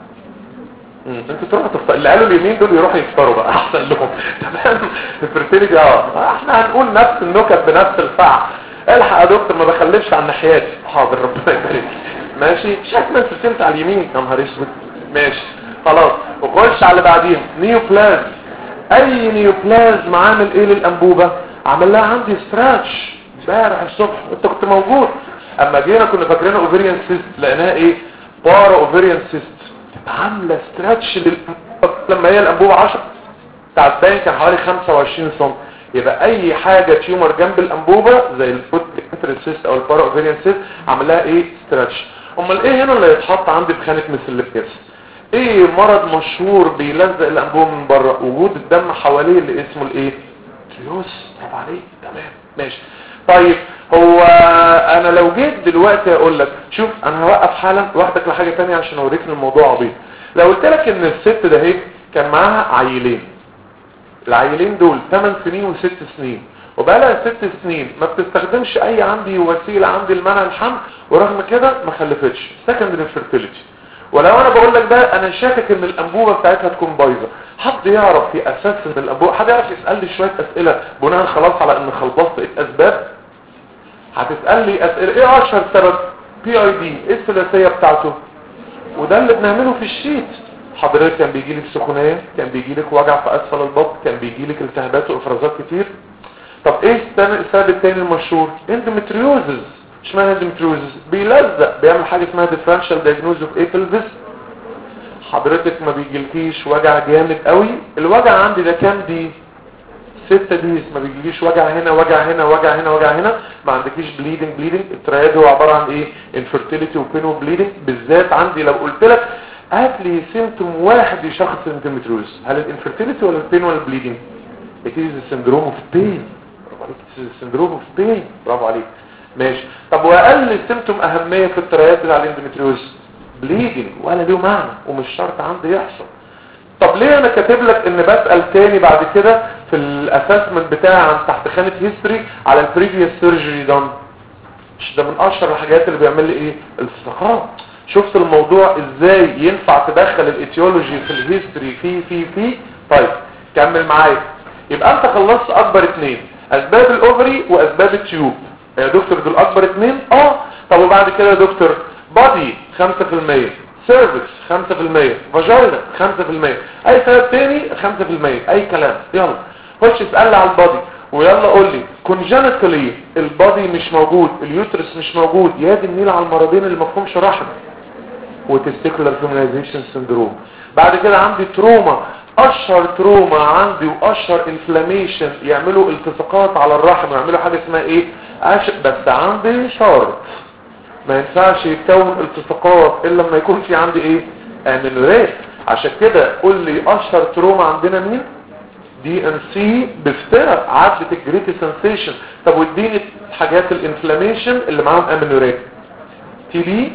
مم. انتوا تروحوا تفطر اللي قالوا اليمين دول يروحوا يفطروا بقى احسن لهم تمام الفيرتيليتي اه احنا هنقول نفس النكت بنفس الفعل الحق يا دكتور ما بخلفش عن ناحيتي حاضر ربنا يبارك ماشي شايف ما انت على اليمين يا نهار اسود ماشي خلاص وخش على اللي بعديهم نيوبلازم اي نيوبلازم عامل ايه للانبوبه عمل لها عندي ستراتش امبارح الصبح انت كنت موجود اما جينا كنا فاكرينها اوفيريان سيست لقيناها ايه بارا اوفيريان سيست عامله ستراتش لل... لما هي الانبوبه 10 بتاع الباين كان حوالي 25 سم يبقى اي حاجه تيومر جنب الانبوبه زي الفوت سيست او البارا اوفيريان سيست عامل لها ايه ستراتش امال ايه هنا اللي يتحط عندي في خانه مثل ايه مرض مشهور بيلزق الانبوبه من بره وجود الدم حواليه اللي اسمه الايه تريوس طب عليه تمام ماشي طيب هو انا لو جيت دلوقتي اقول لك شوف انا هوقف حالا واخدك لحاجه ثانيه عشان اوريك ان الموضوع عبيط لو قلت لك ان الست ده هيك كان معاها عيلين العيلين دول 8 سنين و6 سنين وبقى لها 6 سنين ما بتستخدمش اي عندي وسيله عندي لمنع الحمل ورغم كده ما خلفتش سكندري فيرتيليتي ولو انا بقول لك ده انا شاكك ان الانبوبه بتاعتها تكون بايظه حد يعرف في اساس ان الانبوبه حد يعرف يسال لي شويه اسئله بناء خلاص على ان خلصت اسباب هتسال لي اسئله ايه اشهر سبب بي اي دي ايه الثلاثيه بتاعته وده اللي بنعمله في الشيت حضرتك كان بيجي لك سخونيه كان بيجي لك وجع في اسفل البطن كان بيجي لك التهابات وافرازات كتير طب ايه السبب الثاني المشهور اندومتريوزز اشمعنى اندومتريوزز بيلزق بيعمل حاجه اسمها ديفرنشال دايجنوز اوف ايه بلفس حضرتك ما بيجيلكيش وجع جامد قوي الوجع عندي ده كام دي ستة ديز ما بيجيليش وجع هنا وجع هنا وجع هنا وجع هنا ما عندكيش بليدنج بليدنج الترياد هو عبارة عن ايه انفرتيليتي وبين وبليدنج بالذات عندي لو قلت لك هات لي سيمتوم واحد يشخص اندومتريوز هل الانفرتيليتي ولا البين ولا البليدنج it is the syndrome of pain برافو عليك it is the syndrome of pain برافو عليك ماشي طب واقل سيمتوم اهمية في الترياد بتاع الاندومتريوز بليدنج ولا له معنى ومش شرط عندي يحصل طب ليه انا كاتب لك ان بسأل تاني بعد كده في الاسسمنت بتاعي عن تحت خانة هيستوري على البريفيوس سيرجري دان مش ده من اشهر الحاجات اللي بيعمل لي ايه الالتصاقات شفت الموضوع ازاي ينفع تدخل الايتيولوجي في الهيستوري في في في طيب كمل معايا يبقى انت خلصت اكبر اتنين اسباب الاوفري واسباب التيوب يا دكتور دول اكبر اتنين اه طب وبعد كده يا دكتور بادي 5% سيرفكس 5% فاجينا 5% اي سبب تاني 5% اي كلام يلا خش اسأل على البادي ويلا قول لي كونجنتالي البادي مش موجود اليوترس مش موجود يا دي النيل على المرضين اللي مفهومش رحم وتستيكولار فيمينايزيشن سندروم بعد كده عندي تروما اشهر تروما عندي واشهر انفلاميشن يعملوا التصاقات على الرحم ويعملوا حاجه اسمها ايه أش... بس عندي شرط ما ينفعش يتكون التصاقات الا لما يكون في عندي ايه امينوريت عشان كده قول لي اشهر تروما عندنا مين دي ان سي بفترة عدلة الجريتي سنسيشن طب واديني حاجات الانفلاميشن اللي معاهم امينوريت تي بي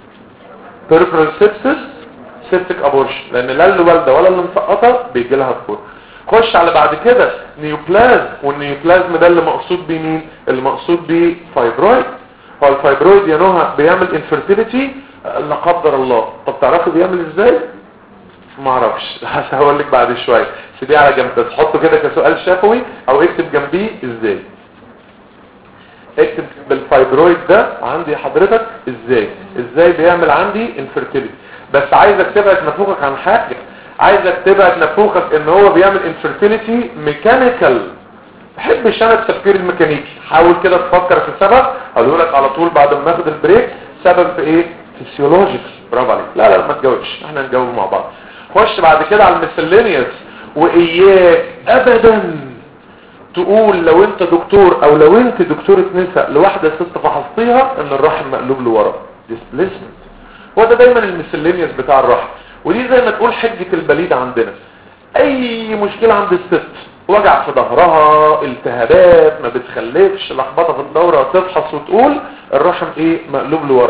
بيربرال سيبسس سيبتك ابورشن لان لا اللي والده ولا اللي مسقطه بيجي لها فور خش على بعد كده نيوبلازم والنيوبلازم ده اللي مقصود بيه مين اللي مقصود بيه فايبرويد هو الفايبرويد يا نهى بيعمل انفيرتيليتي لا قدر الله طب تعرفوا بيعمل ازاي ما اعرفش هقول لك بعد شويه سيبيه على جنب بس حطه كده كسؤال شفوي او اكتب جنبيه ازاي اكتب بالفايبرويد ده عندي حضرتك ازاي ازاي بيعمل عندي انفيرتيليتي بس عايزك تبعد نفوخك عن حاجه عايزك تبعد نفوخك ان هو بيعمل انفيرتيليتي ميكانيكال بحبش انا التفكير الميكانيكي حاول كده تفكر في سبب اقول لك على طول بعد ما ناخد البريك سبب في ايه فيسيولوجيك برافو عليك لا لا ما تجاوبش احنا نجاوب مع بعض خش بعد كده على الميسلينيوس واياك ابدا تقول لو انت دكتور او لو انت دكتورة نساء لواحدة ست فحصتيها ان الرحم مقلوب لورا ديسبليسمنت هو ده دايما الميسلينيوس بتاع الرحم ودي زي ما تقول حجة البليد عندنا اي مشكلة عند الست وجع في ظهرها التهابات ما بتخلفش لخبطه في الدوره تفحص وتقول الرحم ايه مقلوب لورا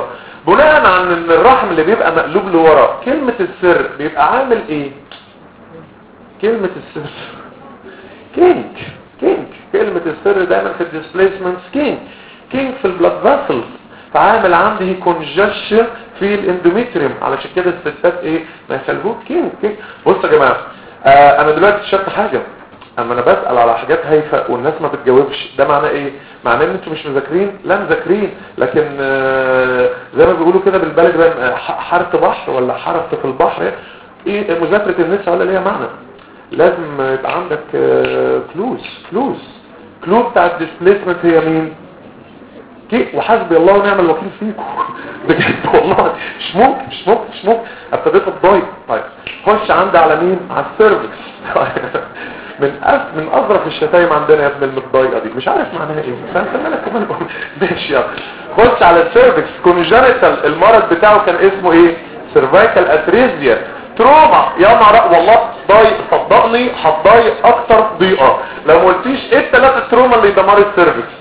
بناء عن ان الرحم اللي بيبقى مقلوب لورا كلمة السر بيبقى عامل ايه كلمة السر كينج كينج كلمة السر دايما في الديسبليسمنت كينج كينج في البلاد فاسلز فعامل عندي كونجشن في الاندوميتريوم علشان كده الستات ايه ما يخلوه كينج كينج بصوا يا جماعه آه انا دلوقتي اكتشفت حاجه اما انا بسال على حاجات هايفه والناس ما بتجاوبش ده معناه ايه معناه ان انتوا مش مذاكرين لا مذاكرين لكن آه زي ما بيقولوا كده بالبلد بقى حاره بحر ولا حرف في البحر ايه مذاكره النساء ولا ليها معنى لازم يبقى عندك فلوس فلوس كلو بتاع الديسبليسمنت هي مين كي وحسبي الله ونعم الوكيل فيكم بجد والله مش ممكن مش ممكن مش ممكن ابتديت اتضايق طيب خش عندي على مين على السيرفكس من أف من اظرف الشتايم عندنا يا ابن المتضايقه دي مش عارف معناها ايه فانت مالك كمان ماشي يلا خش على السيرفكس كونجنتال المرض بتاعه كان اسمه ايه سيرفايكال اتريزيا تروما يا نهار والله ضايق صدقني هتضايق اكتر ضيقه لو ما قلتيش ايه الثلاثه تروما اللي دمار السيرفكس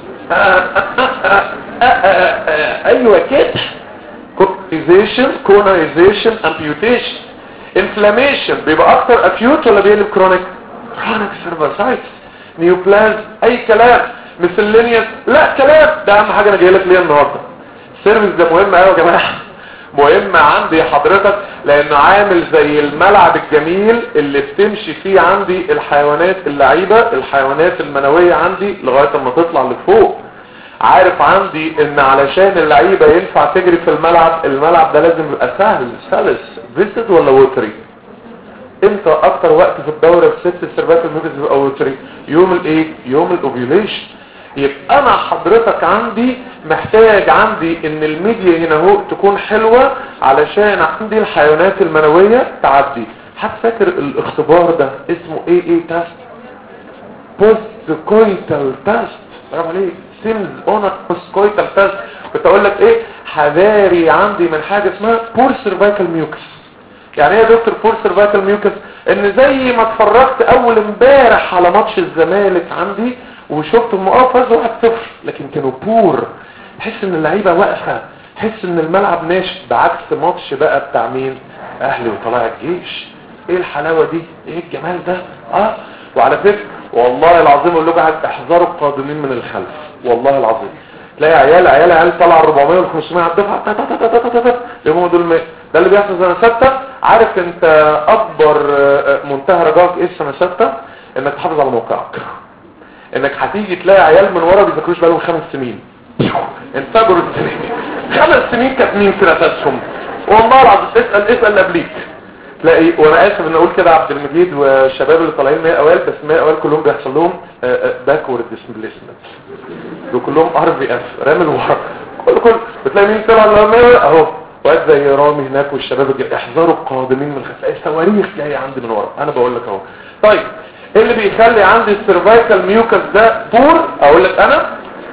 ايوه كده كونايزيشن كونايزيشن امبيوتيشن انفلاميشن بيبقى اكتر اكيوت ولا بيقلب كرونيك كرونيك سيرفاسايتس نيوبلاز اي كلام مسلينيوس لا كلام ده اهم حاجه انا جاي لك ليه النهارده السيرفيس ده مهم قوي يا جماعه مهم عندي حضرتك لانه عامل زي الملعب الجميل اللي بتمشي فيه عندي الحيوانات اللعيبة الحيوانات المنوية عندي لغاية ما تطلع لفوق عارف عندي ان علشان اللعيبة ينفع تجري في الملعب الملعب ده لازم يبقى سهل سلس فيسد ولا ووتري امتى اكتر وقت في الدورة في ست السيرفات الموجز بيبقى ووتري يوم الايه يوم الاوفيوليشن يبقى انا حضرتك عندي محتاج عندي ان الميديا هنا هو تكون حلوة علشان عندي الحيوانات المنوية تعدي حد فاكر الاختبار ده اسمه ايه ايه تاست بوست كويتال تاست برافو عليك سيمز اونر بوست كويتال تاست كنت اقول لك ايه حذاري عندي من حاجة اسمها بور سيرفايكال ميوكس يعني ايه يا دكتور بور سيرفايكال ميوكس ان زي ما اتفرجت اول امبارح على ماتش الزمالك عندي وشفت المقافز واحد صفر لكن كانوا بور تحس ان اللعيبة واقفة تحس ان الملعب ناشف بعكس ماتش بقى بتاع مين اهلي وطلائع الجيش ايه الحلاوة دي ايه الجمال ده اه وعلى فكرة والله العظيم اقول لكم احذروا القادمين من الخلف والله العظيم تلاقي عيال عيال عيال طلع 400 وال 500 على الدفعه يوم دول مية. ده اللي بيحصل سنه سته عارف انت اكبر منتهى رجائك ايه السنه سته انك تحافظ على موقعك انك هتيجي تلاقي عيال من ورا بيذاكروش بقالهم خمس سنين انفجروا السنين خمس سنين كانت مين في نفسهم والله العظيم اسال اسال اللي قبليك تلاقي وانا اسف ان اقول كده عبد المجيد والشباب اللي طالعين 100 اوائل بس 100 اوائل كلهم بيحصل لهم باكورد ديسبليسمنت دول كلهم ار في اف رامي ورا كل كل بتلاقي مين طلع اهو واد زي رامي هناك والشباب الجاي احذروا القادمين من الخلف الصواريخ جايه عندي من ورا انا بقول لك اهو طيب ايه اللي بيخلي عندي السيرفايكال ميوكس ده بور اقول لك انا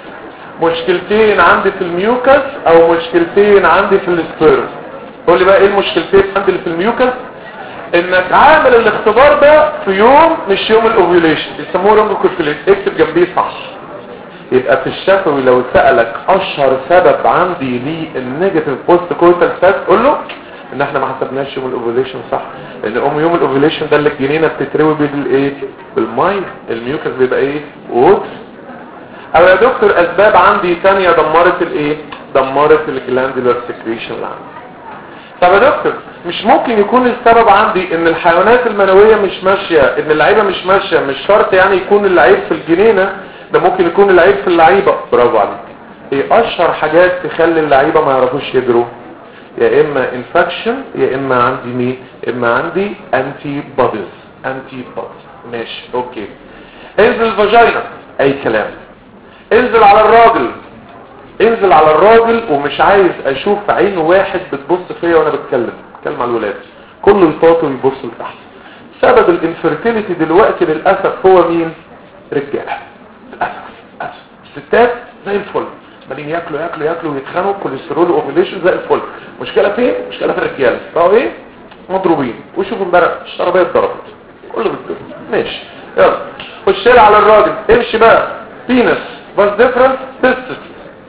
مشكلتين عندي في الميوكس او مشكلتين عندي في السبيرم قول لي بقى ايه المشكلتين عندي اللي في الميوكس انك عامل الاختبار ده في يوم مش يوم الاوفيوليشن بيسموه رونج كورتيليت اكتب جنبيه صح يبقى في الشفوي لو سألك اشهر سبب عندي للنيجاتيف بوست كورتال فات قول له ان احنا ما حسبناش يوم الاوفيوليشن صح لان ام يوم الاوفيوليشن ده اللي الجنينه بتتروي بالايه بالميه الميوكس بيبقى ايه ووتر او يا دكتور اسباب عندي تانية دمرت الايه دمرت الجلاندولار سكريشن اللي عندي طب يا دكتور مش ممكن يكون السبب عندي ان الحيوانات المنوية مش ماشية ان اللعيبة مش ماشية مش شرط يعني يكون اللعيب في الجنينة ده ممكن يكون اللعيب في اللعيبة برافو عليك ايه اشهر حاجات تخلي اللعيبة ما يعرفوش يجروا يا اما انفكشن يا اما عندي مين يا اما عندي انتي بوديز انتي بوديز ماشي اوكي انزل الفاجينا اي كلام انزل على الراجل انزل على الراجل ومش عايز اشوف عين واحد بتبص فيا وانا بتكلم بتكلم على الولاد كل الفاطر يبص لتحت سبب الانفرتيليتي دلوقتي للاسف هو مين رجاله للاسف للاسف الستات زي الفل عمالين ياكلوا ياكلوا ياكلوا ويتخانقوا كوليسترول اوفيليشن زي الفل مشكله فين مشكله في الرجاله بقوا ايه مضروبين وشوفوا امبارح الشرابيه اتضربت كله بالدنيا ماشي يلا خش على الراجل امشي بقى بينس بس ديفرنس تستس بينس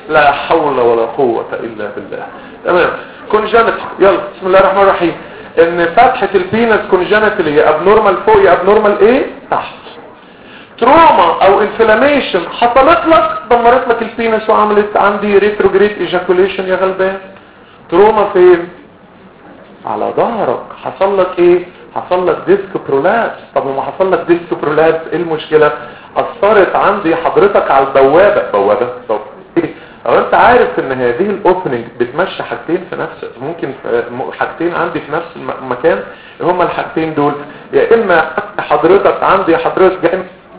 لا حول ولا قوة الا بالله تمام كونجنت يلا بسم الله الرحمن الرحيم ان فتحة البينس كونجنتال هي ابنورمال فوق يا ابنورمال ايه تحت تروما او انفلاميشن حصلت لك دمرت لك البينس وعملت عندي ريتروجريد ايجاكوليشن يا غلبان تروما فين على ظهرك حصل لك ايه حصل لك ديسك برولابس طب وما حصل لك ديسك برولابس ايه المشكلة اثرت عندي حضرتك على البوابة بوابة طب ايه او انت عارف ان هذه الاوبننج بتمشي حاجتين في نفس ممكن حاجتين عندي في نفس المكان هما الحاجتين دول يا اما حضرتك عندي حضرتك جاي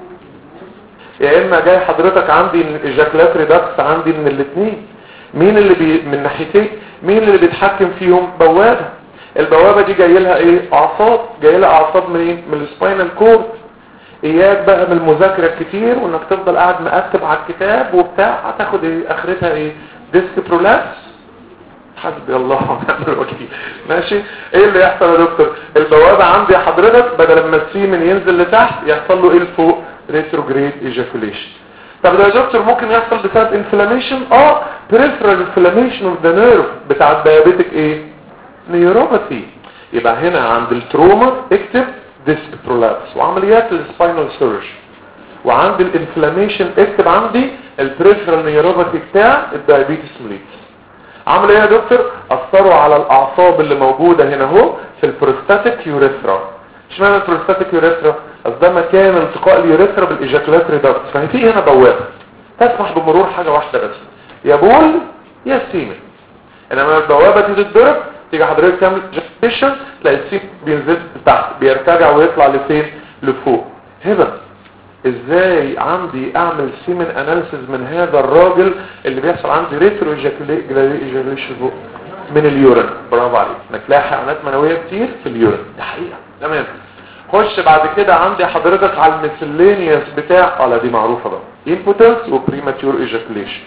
يا اما جاي حضرتك عندي الايجاكلات ريدكس عندي من الاثنين مين اللي بي من ناحيتين مين اللي بيتحكم فيهم بوابة البوابة دي جاي لها ايه اعصاب جاي لها اعصاب منين من السباينال كورد اياك بقى من المذاكرة كتير وانك تفضل قاعد مقتب على الكتاب وبتاع هتاخد ايه اخرتها ايه ديسك برولابس حسبي الله ونعم الوكيل ماشي ايه اللي يحصل يا دكتور البوابة عندي حضرتك بدل ما السيمن ينزل لتحت يحصل له ايه لفوق ريتروجريد ايجاكوليشن طب ده يا دكتور ممكن يحصل بسبب انفلاميشن اه peripheral inflammation of the nerve بتاع الديابيتك ايه نيوروباثي يبقى هنا عند التروما اكتب ديسك برولابس وعمليات السباينال سيرج وعند الانفلاميشن اكتب عندي البريفرال نيوروباثي بتاع الدايابيتس ميليتس عمل ايه يا دكتور اثروا على الاعصاب اللي موجودة هنا اهو في البروستاتيك يوريثرا اشمعنى البروستاتيك يوريثرا اصل ده مكان التقاء اليوريثرا بالايجاكولات ريدكت ففي هنا بوابه تسمح بمرور حاجه واحده بس يا بول يا سيمن انما البوابه دي تتضرب تيجي حضرتك تعمل جاكيشن تلاقي السيمن بينزل تحت بيرتجع ويطلع لفين لفوق هبه ازاي عندي اعمل سيمن اناليسز من هذا الراجل اللي بيحصل عندي ريترو ايجاكوليشن من اليورين برافو عليك انك تلاقي حيوانات منويه كتير في اليورين ده حقيقه تمام خش بعد كده عندي حضرتك على الميسلينيوس بتاع اه لا دي معروفه بقى امبوتنس وبريماتيور ايجاكوليشن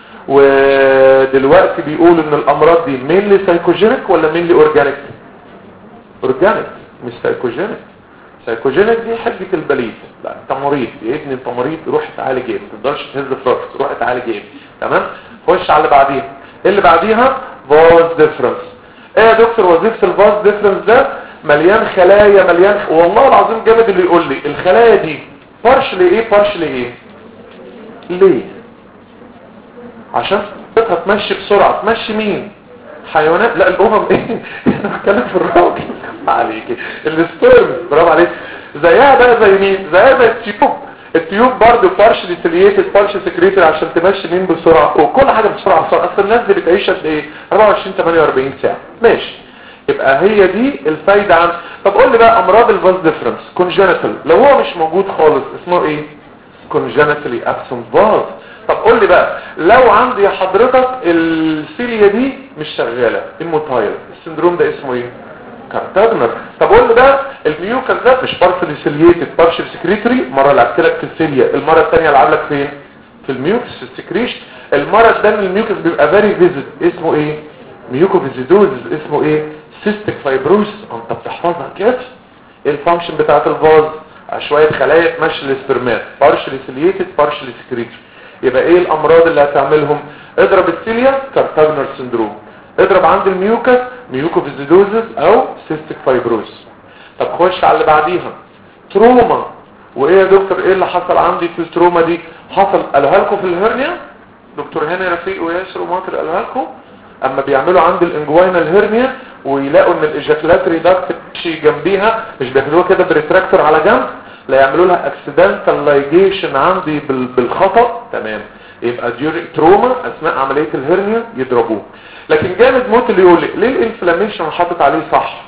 ودلوقتي بيقول ان الامراض دي مينلي سايكوجينيك ولا مينلي اورجانيك اورجانيك مش سايكوجينيك سايكوجينيك دي حجة البليد لا انت مريض يا ابني انت مريض روح اتعالج ايه ما تقدرش تهز في راسك روح اتعالج ايه تمام خش على اللي بعديها ايه اللي بعديها فاز ديفرنس ايه يا دكتور وظيفه الفاز ديفرنس ده مليان خلايا مليان والله العظيم جامد اللي يقول لي الخلايا دي فرش لايه فرش لايه ليه عشان تمشي بسرعه تمشي مين حيوانات لا الامم ايه انا بتكلم في الراجل عليك السبرم برافو عليك زيها بقى زي مين زيها زي التيوب التيوب برضه بارشلي سيلييتد بارشلي سكريتد عشان تمشي مين بسرعه وكل حاجه بسرعه بسرعه اصل الناس دي بتعيش قد ايه 24 48 ساعه ماشي يبقى هي دي الفايده عن طب قول لي بقى امراض الفاز ديفرنس كونجنتال لو هو مش موجود خالص اسمه ايه كونجنتالي ابسنت فاز طب قول لي بقى لو عندي حضرتك السيليا دي مش شغاله الموتايل السندروم ده اسمه ايه كارتاجنر طب قول لي بقى الميوكس ده مش بارسلي سيلييتد بارشل سكريتري مره لعبت لك في السيليا المره الثانيه العب لك فين في الميوكس في السكريش المره الثانيه الميوكس بيبقى فيري فيزيت اسمه ايه ميوكوفيزيدوز اسمه ايه سيستيك فايبروس انت بتحفظها كده ايه الفانكشن بتاعت الفاز شويه خلايا تمشي الاسبرمات بارشلي سيلييتد بارشلي سكريتري يبقى ايه الامراض اللي هتعملهم اضرب السيليا كارتاجنر سندروم اضرب عند الميوكس ميوكوفيزيدوزس او سيستيك فايبروس طب خش على اللي بعديها تروما وايه يا دكتور ايه اللي حصل عندي في التروما دي حصل قالها لكم في الهرنيا دكتور هاني رفيق وياسر وماطر قالها لكم اما بيعملوا عند الانجوينال هرنيا ويلاقوا ان الايجاكولاتري داكت ماشي جنبيها مش بياخدوها كده بريتراكتور على جنب لا يعملوا لها اكسيدنتال لايجيشن عندي بالخطا تمام يبقى ديوري تروما اثناء عمليه الهرنيا يضربوه لكن جامد موت اللي يقول لي ليه الانفلاميشن حاطط عليه صح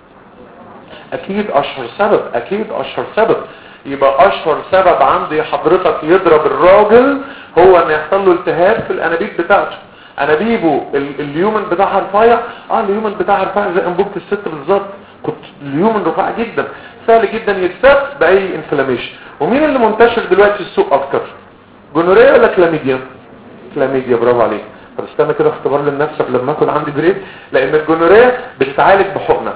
اكيد اشهر سبب اكيد اشهر سبب يبقى اشهر سبب عندي حضرتك يضرب الراجل هو ان يحصل له التهاب في الانابيب بتاعته انابيبه اليومن بتاعها رفيع اه اليومن بتاعها رفيع زي انبوبه الست بالظبط كنت اليومن رفيع جدا سهل جدا يتساب باي انفلاميشن ومين اللي منتشر دلوقتي في السوق اكتر جونوريا ولا كلاميديا كلاميديا برافو عليك طب استنى كده اختبار لنفسك لما اكون عندي بريد لان الجونوريا بتتعالج بحقنه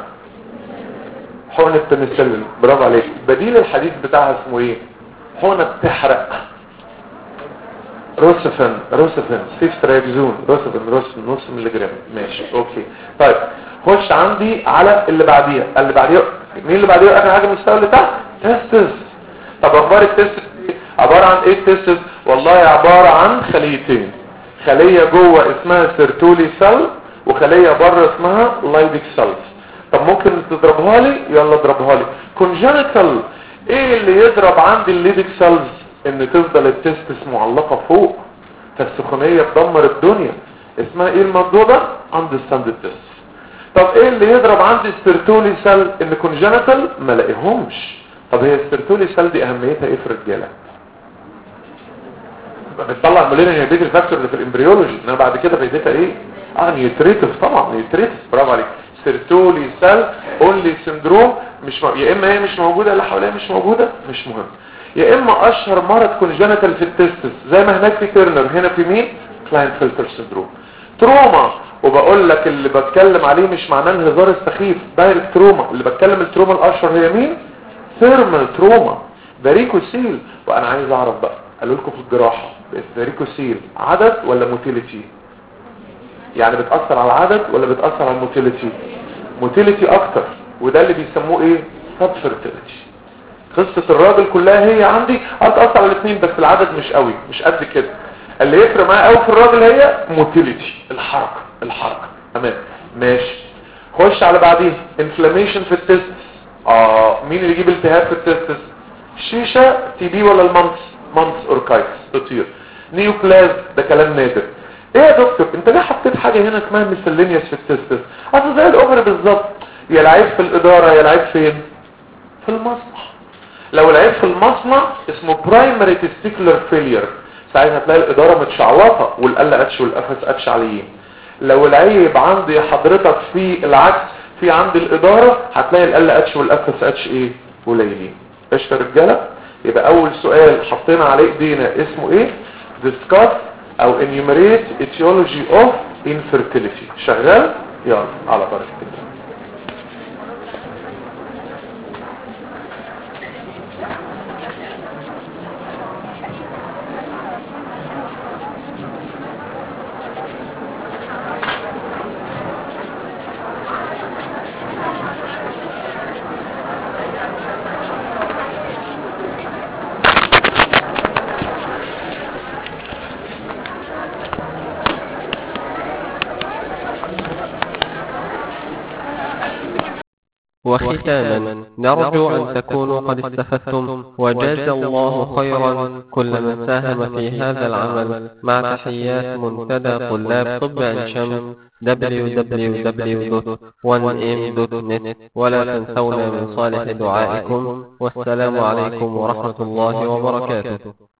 حقنه بنسلين برافو عليك بديل الحديث بتاعها اسمه ايه حقنه بتحرق روسفن روسفن سيف تراكزون روسفن روسفن نص ملي جرام ماشي اوكي طيب خش عندي على اللي بعديها اللي بعديها مين اللي بعديها اخر حاجه المستوى اللي تحت تستس طب اخبار التستس ايه عباره عن ايه التستس والله عباره عن خليتين خليه جوه اسمها سيرتولي سيل وخليه بره اسمها لايدك سيلز طب ممكن تضربها لي يلا اضربها لي كونجنتال ايه اللي يضرب عندي الليدك سيلز ان تفضل التستس معلقه فوق فالسخونيه تدمر الدنيا اسمها ايه الموضوع ده اندستاند التست طب ايه اللي يضرب عندي السيرتولي سيل ان كونجنتال ما لاقيهمش طب هي السيرتولي سيل دي اهميتها ايه في الرجاله بتطلع مليون انهبيتور فاكتور اللي في الامبريولوجي انما بعد كده فايدتها ايه اه نيوتريتيف طبعا نيوتريتيف برافو عليك سيرتولي سيل اونلي سندروم مش م... يا اما هي مش موجوده اللي حواليها مش موجوده مش مهم يا اما اشهر مرض كونجنتال في التستس زي ما هناك في تيرنر هنا في مين كلاين فلتر سندروم تروما وبقول لك اللي بتكلم عليه مش معناه الهزار السخيف دايركت تروما اللي بتكلم التروما الاشهر هي مين ثيرمال تروما فاريكوسيل وانا عايز اعرف بقى قالوا لكم في الجراحه الفاريكوسيل عدد ولا موتيليتي يعني بتاثر على العدد ولا بتاثر على الموتيليتي موتيليتي اكتر وده اللي بيسموه ايه سب فيرتيليتي قصه الراجل كلها هي عندي هتاثر على الاثنين بس العدد مش قوي مش قد كده اللي يفرق معايا قوي في الراجل هي موتيليتي الحركه الحركه تمام ماشي خش على بعدين انفلاميشن في التستس اه مين اللي يجيب التهاب في التستس شيشه تي بي ولا المنص منص اوركايتس تطير نيوبلاز ده كلام نادر ايه يا دكتور انت ليه حطيت حاجه هنا اسمها ميسلينيوس في التستس اصل زي الاوفر بالظبط يا العيب في الاداره يا العيب فين في المصنع لو العيب في المصنع اسمه برايمري تستيكولار فيلير ساعتها هتلاقي الاداره متشعوطه والقل اتش والقفص اتش عاليين لو العيب عندي حضرتك في العكس في عند الاداره هتلاقي القل اتش والقفص اتش ايه قليلين قشطه يا رجاله يبقى اول سؤال حطينا عليه ايدينا اسمه ايه discuss او enumerate etiology of infertility شغال يلا على بركه الله وختاما نرجو أن تكونوا قد استفدتم وجاز الله خيرا كل من ساهم في هذا العمل مع تحيات منتدى طلاب طب عين شمس www.1m.net ولا تنسونا من صالح دعائكم والسلام عليكم ورحمة الله وبركاته